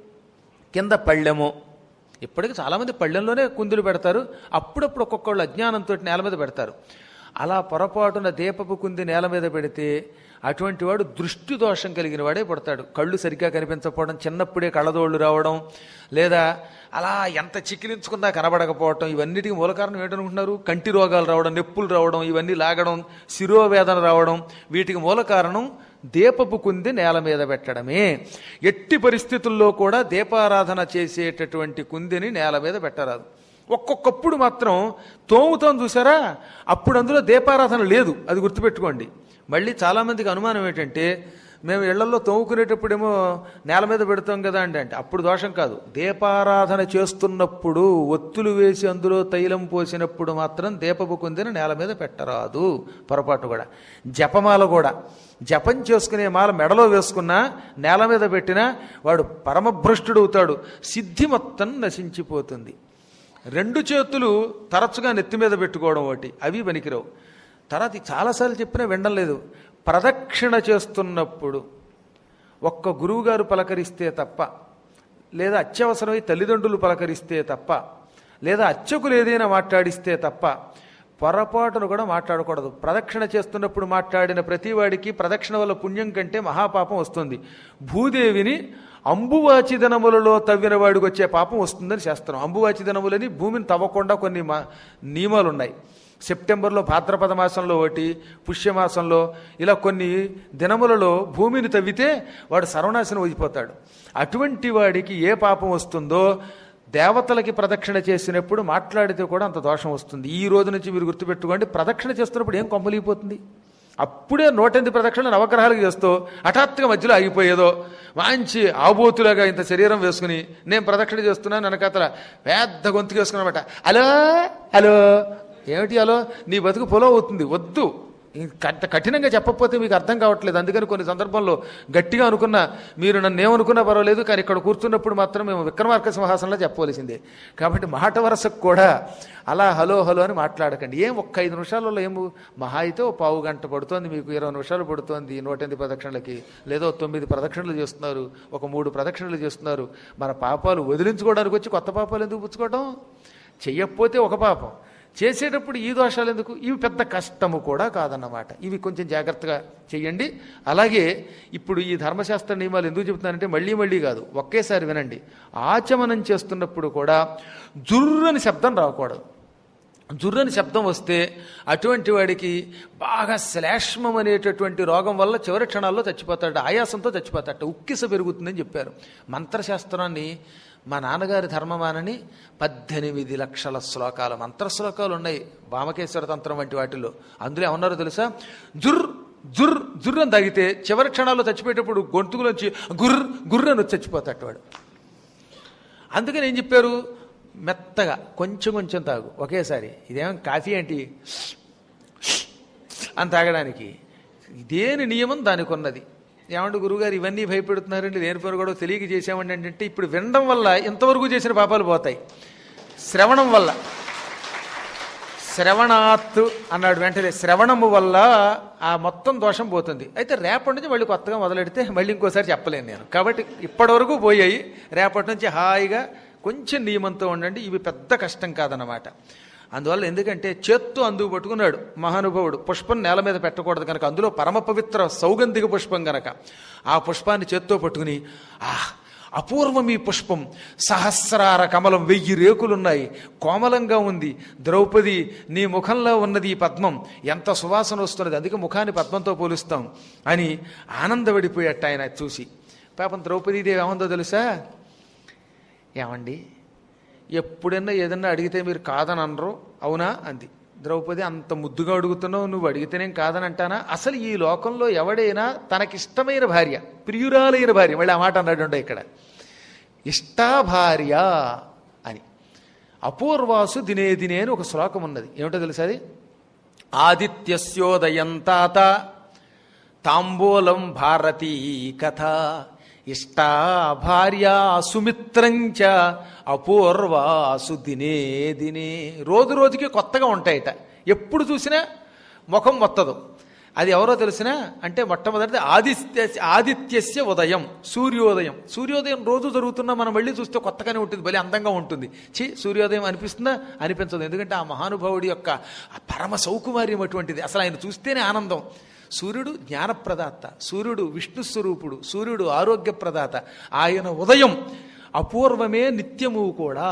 కింద పళ్ళెము ఇప్పటికి చాలామంది పళ్ళెంలోనే కుందులు పెడతారు అప్పుడప్పుడు ఒక్కొక్కళ్ళు అజ్ఞానంతో నేల మీద పెడతారు అలా పొరపాటున దీపపు కుంది నేల మీద పెడితే అటువంటి వాడు దృష్టి దోషం కలిగిన వాడే పుడతాడు కళ్ళు సరిగ్గా కనిపించకపోవడం చిన్నప్పుడే కళ్ళదోళ్ళు రావడం లేదా అలా ఎంత చిక్కిలించుకున్నా కనబడకపోవటం ఇవన్నిటికి మూల కారణం ఏంటనుకుంటున్నారు కంటి రోగాలు రావడం నొప్పులు రావడం ఇవన్నీ లాగడం శిరోవేదన రావడం వీటికి మూల కారణం దీపపు కుంది నేల మీద పెట్టడమే ఎట్టి పరిస్థితుల్లో కూడా దీపారాధన చేసేటటువంటి కుందిని నేల మీద పెట్టరాదు ఒక్కొక్కప్పుడు మాత్రం తోముతాం చూసారా అప్పుడు అందులో దీపారాధన లేదు అది గుర్తుపెట్టుకోండి మళ్ళీ చాలామందికి అనుమానం ఏంటంటే మేము ఇళ్లలో తోముకునేటప్పుడేమో నేల మీద పెడతాం కదా అండి అంటే అప్పుడు దోషం కాదు దీపారాధన చేస్తున్నప్పుడు ఒత్తులు వేసి అందులో తైలం పోసినప్పుడు మాత్రం దీపపు కుందిని నేల మీద పెట్టరాదు పొరపాటు కూడా జపమాల కూడా జపం చేసుకునే మాల మెడలో వేసుకున్నా నేల మీద పెట్టినా వాడు పరమభ్రష్టుడు అవుతాడు సిద్ధి మొత్తం నశించిపోతుంది రెండు చేతులు తరచుగా నెత్తి మీద పెట్టుకోవడం ఒకటి అవి పనికిరావు తర్వాత ఇది చాలాసార్లు చెప్పినా వినడం లేదు ప్రదక్షిణ చేస్తున్నప్పుడు ఒక్క గురువుగారు పలకరిస్తే తప్ప లేదా అత్యవసరమై తల్లిదండ్రులు పలకరిస్తే తప్ప లేదా అర్చకులు ఏదైనా మాట్లాడిస్తే తప్ప పొరపాటును కూడా మాట్లాడకూడదు ప్రదక్షిణ చేస్తున్నప్పుడు మాట్లాడిన ప్రతివాడికి ప్రదక్షిణ వల్ల పుణ్యం కంటే మహాపాపం వస్తుంది భూదేవిని అంబువాచి దినములలో తవ్విన వాడికి వచ్చే పాపం వస్తుందని శాస్త్రం అంబువాచి దినములని భూమిని తవ్వకుండా కొన్ని మా నియమాలు ఉన్నాయి సెప్టెంబర్లో భాద్రపద మాసంలో ఒకటి పుష్యమాసంలో ఇలా కొన్ని దినములలో భూమిని తవ్వితే వాడు సర్వనాశనం అయిపోతాడు అటువంటి వాడికి ఏ పాపం వస్తుందో దేవతలకి ప్రదక్షిణ చేసినప్పుడు మాట్లాడితే కూడా అంత దోషం వస్తుంది ఈ రోజు నుంచి మీరు గుర్తుపెట్టుకోండి ప్రదక్షిణ చేస్తున్నప్పుడు ఏం కొమ్మలిగిపోతుంది అప్పుడే నూటెనిమిది ప్రదక్షిణ నవగ్రహాలకు చేస్తూ హఠాత్తుగా మధ్యలో ఆగిపోయేదో మంచి ఆబోతులాగా ఇంత శరీరం వేసుకుని నేను ప్రదక్షిణ చేస్తున్నాను వెనకాతల పెద్ద గొంతుకు వేసుకున్నమాట హలో హలో ఏమిటి హలో నీ బతుకు పొలో అవుతుంది వద్దు అంత కఠినంగా చెప్పకపోతే మీకు అర్థం కావట్లేదు అందుకని కొన్ని సందర్భంలో గట్టిగా అనుకున్నా మీరు నన్ను ఏమనుకున్నా పర్వాలేదు కానీ ఇక్కడ కూర్చున్నప్పుడు మాత్రం మేము విక్రమార్క సింహాసనంలో చెప్పవలసిందే కాబట్టి మాట వరసకు కూడా అలా హలో హలో అని మాట్లాడకండి ఏం ఒక్క ఐదు నిమిషాలలో ఏము మహా అయితే ఓ పావు గంట పడుతోంది మీకు ఇరవై నిమిషాలు పడుతోంది నూట ఎనిమిది ప్రదక్షిణలకి లేదో తొమ్మిది ప్రదక్షిణలు చేస్తున్నారు ఒక మూడు ప్రదక్షిణలు చేస్తున్నారు మన పాపాలు వదిలించుకోవడానికి వచ్చి కొత్త పాపాలు ఎందుకు పుచ్చుకోవడం చెయ్యకపోతే ఒక పాపం చేసేటప్పుడు ఈ దోషాలు ఎందుకు ఇవి పెద్ద కష్టము కూడా కాదన్నమాట ఇవి కొంచెం జాగ్రత్తగా చెయ్యండి అలాగే ఇప్పుడు ఈ ధర్మశాస్త్ర నియమాలు ఎందుకు చెబుతున్నానంటే మళ్ళీ మళ్ళీ కాదు ఒకేసారి వినండి ఆచమనం చేస్తున్నప్పుడు కూడా జుర్రని శబ్దం రాకూడదు జుర్రని శబ్దం వస్తే అటువంటి వాడికి బాగా శ్లేష్మం అనేటటువంటి రోగం వల్ల చివరి క్షణాల్లో చచ్చిపోతాడు ఆయాసంతో చచ్చిపోతాడు ఉక్కిస పెరుగుతుందని చెప్పారు మంత్రశాస్త్రాన్ని మా నాన్నగారి ధర్మమానని పద్దెనిమిది లక్షల శ్లోకాలు మంత్ర శ్లోకాలు ఉన్నాయి వామకేశ్వర తంత్రం వంటి వాటిలో అందులో ఏమన్నారో తెలుసా జుర్ జుర్ జుర్ అని తాగితే చివరి క్షణాల్లో చచ్చిపోయేటప్పుడు గొంతుకులోంచి గుర్ర గుర్ర అని వచ్చి చచ్చిపోతాడు వాడు అందుకని ఏం చెప్పారు మెత్తగా కొంచెం కొంచెం తాగు ఒకేసారి ఇదేం కాఫీ ఏంటి అని తాగడానికి దేని నియమం దానికి ఉన్నది ఏమంటే గురుగారు ఇవన్నీ భయపెడుతున్నారండి దేని పేరు కూడా తెలియక చేసామండి అంటే ఇప్పుడు వినడం వల్ల ఇంతవరకు చేసిన పాపాలు పోతాయి శ్రవణం వల్ల శ్రవణాత్ అన్నాడు వెంటనే శ్రవణము వల్ల ఆ మొత్తం దోషం పోతుంది అయితే రేపటి నుంచి మళ్ళీ కొత్తగా మొదలెడితే మళ్ళీ ఇంకోసారి చెప్పలేను నేను కాబట్టి ఇప్పటివరకు పోయాయి రేపటి నుంచి హాయిగా కొంచెం నియమంతో ఉండండి ఇవి పెద్ద కష్టం కాదన్నమాట అందువల్ల ఎందుకంటే చేత్తో అందుకు పట్టుకున్నాడు మహానుభావుడు పుష్పం నేల మీద పెట్టకూడదు కనుక అందులో పరమ పవిత్ర సౌగంధిక పుష్పం గనక ఆ పుష్పాన్ని చేత్తో పట్టుకుని ఆహ్ అపూర్వం ఈ పుష్పం సహస్రార కమలం వెయ్యి రేకులున్నాయి కోమలంగా ఉంది ద్రౌపది నీ ముఖంలో ఉన్నది ఈ పద్మం ఎంత సువాసన వస్తున్నది అందుకే ముఖాన్ని పద్మంతో పోలుస్తాం అని ఆనందపడిపోయట ఆయన చూసి పాపం ద్రౌపదీదేవి ఏమందో తెలుసా ఏమండి ఎప్పుడైనా ఏదన్నా అడిగితే మీరు కాదని అనరు అవునా అంది ద్రౌపది అంత ముద్దుగా అడుగుతున్నావు నువ్వు అడిగితేనేం కాదని అంటానా అసలు ఈ లోకంలో ఎవడైనా తనకిష్టమైన భార్య ప్రియురాలైన భార్య మళ్ళీ ఆ మాట అన్నాడు ఇక్కడ ఇష్టా భార్య అని అపూర్వాసు దినే దినే అని ఒక శ్లోకం ఉన్నది ఏమిటో తెలుసా అది ఆదిత్యస్యోదయం తాత తాంబూలం భారతీ కథ ఇష్టా భార్య సుమిత్రంచ అపూర్వాసు దినే దినే రోజు రోజుకి కొత్తగా ఉంటాయట ఎప్పుడు చూసినా ముఖం మొత్తదు అది ఎవరో తెలిసినా అంటే మొట్టమొదటిది ఆదిత్య ఆదిత్యస్య ఉదయం సూర్యోదయం సూర్యోదయం రోజు జరుగుతున్నా మనం వెళ్ళి చూస్తే కొత్తగానే ఉంటుంది భలే అందంగా ఉంటుంది చి సూర్యోదయం అనిపిస్తుందా అనిపించదు ఎందుకంటే ఆ మహానుభావుడి యొక్క ఆ పరమ సౌకుమార్యం అటువంటిది అసలు ఆయన చూస్తేనే ఆనందం సూర్యుడు జ్ఞానప్రదాత సూర్యుడు విష్ణు స్వరూపుడు సూర్యుడు ఆరోగ్య ప్రదాత ఆయన ఉదయం అపూర్వమే నిత్యము కూడా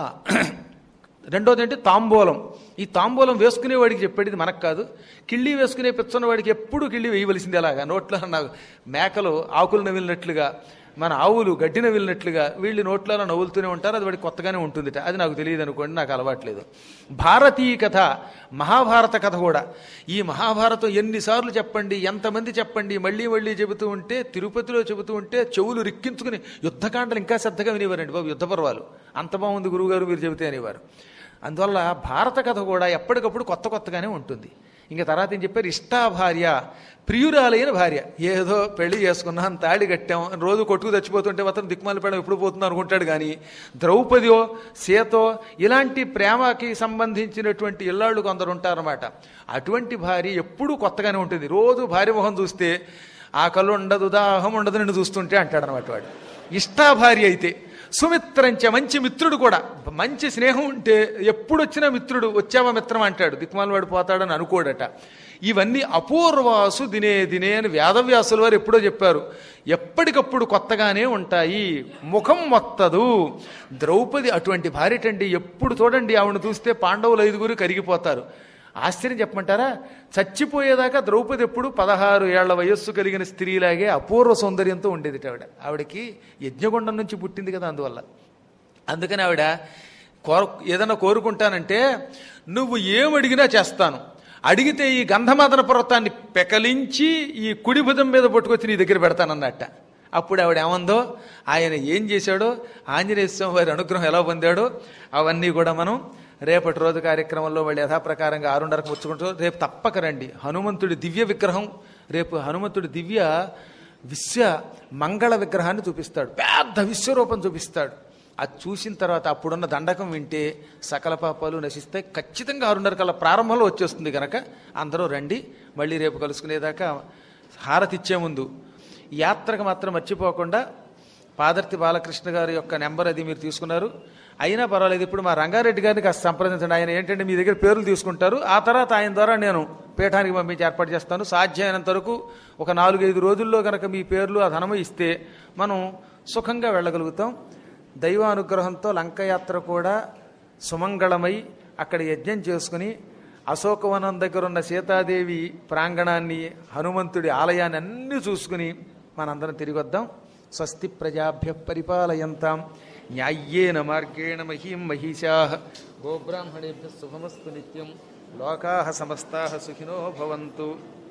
రెండోది అంటే తాంబూలం ఈ తాంబూలం వేసుకునేవాడికి చెప్పేది మనకు కాదు కిళ్ళి వేసుకునే పిచ్చున్న వాడికి ఎప్పుడు కిళ్ళి వేయవలసింది అలాగా నోట్లో నాకు మేకలు ఆకులు నవిలినట్లుగా మన ఆవులు గడ్డి నవిలినట్లుగా వీళ్ళు నోట్లో అలా నవ్వులుతూనే ఉంటారు అది వాడికి కొత్తగానే ఉంటుందిట అది నాకు తెలియదు అనుకోండి నాకు అలవాట్లేదు భారతీయ కథ మహాభారత కథ కూడా ఈ మహాభారతం ఎన్నిసార్లు చెప్పండి ఎంతమంది చెప్పండి మళ్ళీ మళ్ళీ చెబుతూ ఉంటే తిరుపతిలో చెబుతూ ఉంటే చెవులు రిక్కించుకుని యుద్ధకాండలు ఇంకా శ్రద్ధగా వినేవారండి బాబు యుద్ధ పర్వాలు అంత బాగుంది గురువుగారు మీరు చెబితే అనేవారు అందువల్ల భారత కథ కూడా ఎప్పటికప్పుడు కొత్త కొత్తగానే ఉంటుంది ఇంకా తర్వాత ఏం చెప్పారు ఇష్టా భార్య ప్రియురాలైన భార్య ఏదో పెళ్లి చేసుకున్నాం తాళి కట్టాం రోజు కొట్టుకు చచ్చిపోతుంటే మాత్రం దిక్మాల పెళ్ళం ఎప్పుడు పోతుందో అనుకుంటాడు కానీ ద్రౌపదియో సీతో ఇలాంటి ప్రేమకి సంబంధించినటువంటి ఇల్లాళ్ళు కొందరు ఉంటారన్నమాట అటువంటి భార్య ఎప్పుడూ కొత్తగానే ఉంటుంది రోజు భార్య మొహం చూస్తే ఆ కళ్ళు ఉండదు దాహం ఉండదు నిన్ను చూస్తుంటే అంటాడనమాట వాడు ఇష్టా భార్య అయితే సుమిత్రంచ మంచి మిత్రుడు కూడా మంచి స్నేహం ఉంటే ఎప్పుడు వచ్చినా మిత్రుడు వచ్చావా మిత్రం అంటాడు దిక్మాల వాడు పోతాడని అనుకోడట ఇవన్నీ అపూర్వాసు దినే దినే అని వేదవ్యాసుల వారు ఎప్పుడో చెప్పారు ఎప్పటికప్పుడు కొత్తగానే ఉంటాయి ముఖం మొత్తదు ద్రౌపది అటువంటి భార్యటండి ఎప్పుడు చూడండి ఆవిడ చూస్తే పాండవులు ఐదుగురు కరిగిపోతారు ఆశ్చర్యం చెప్పమంటారా చచ్చిపోయేదాకా ద్రౌపది ఎప్పుడు పదహారు ఏళ్ల వయస్సు కలిగిన స్త్రీలాగే అపూర్వ సౌందర్యంతో ఉండేది ఆవిడ ఆవిడకి యజ్ఞగుండం నుంచి పుట్టింది కదా అందువల్ల అందుకని ఆవిడ కోర ఏదైనా కోరుకుంటానంటే నువ్వు ఏం అడిగినా చేస్తాను అడిగితే ఈ గంధమాదన పర్వతాన్ని పెకలించి ఈ కుడి భుజం మీద పట్టుకొచ్చి నీ దగ్గర పెడతానన్నట్ట అప్పుడు ఆవిడ ఏమందో ఆయన ఏం చేశాడో ఆంజనేయ స్వామి వారి అనుగ్రహం ఎలా పొందాడో అవన్నీ కూడా మనం రేపటి రోజు కార్యక్రమంలో వాళ్ళు యథాప్రకారంగా ఆరున్నరకు ముచ్చుకుంటూ రేపు తప్పక రండి హనుమంతుడి దివ్య విగ్రహం రేపు హనుమంతుడి దివ్య విశ్వ మంగళ విగ్రహాన్ని చూపిస్తాడు పెద్ద విశ్వరూపం చూపిస్తాడు అది చూసిన తర్వాత అప్పుడున్న దండకం వింటే సకల పాపాలు నశిస్తాయి ఖచ్చితంగా ఆరున్నర కల్లా ప్రారంభంలో వచ్చేస్తుంది కనుక అందరూ రండి మళ్ళీ రేపు కలుసుకునేదాకా హారతి ఇచ్చే ముందు యాత్రకు మాత్రం మర్చిపోకుండా పాదర్తి బాలకృష్ణ గారి యొక్క నెంబర్ అది మీరు తీసుకున్నారు అయినా పర్వాలేదు ఇప్పుడు మా రంగారెడ్డి గారిని కాస్త సంప్రదించండి ఆయన ఏంటంటే మీ దగ్గర పేర్లు తీసుకుంటారు ఆ తర్వాత ఆయన ద్వారా నేను పీఠానికి పంపించి ఏర్పాటు చేస్తాను సాధ్యమైనంత వరకు ఒక నాలుగైదు రోజుల్లో కనుక మీ పేర్లు ఆ ధనము ఇస్తే మనం సుఖంగా వెళ్ళగలుగుతాం దైవానుగ్రహంతో లంకయాత్ర కూడా సుమంగళమై అక్కడ యజ్ఞం చేసుకుని అశోకవనం దగ్గర ఉన్న సీతాదేవి ప్రాంగణాన్ని హనుమంతుడి ఆలయాన్ని అన్నీ చూసుకుని మనందరం తిరిగి వద్దాం స్వస్తి ప్రజాభ్య పరిపాలయంతాం న్యాయ్యేన మార్గేణ మహీం మహిషా గోబ్రాహ్మణేభ్య శుభమస్తు నిత్యం లోకా సమస్తా సుఖినో భవంతు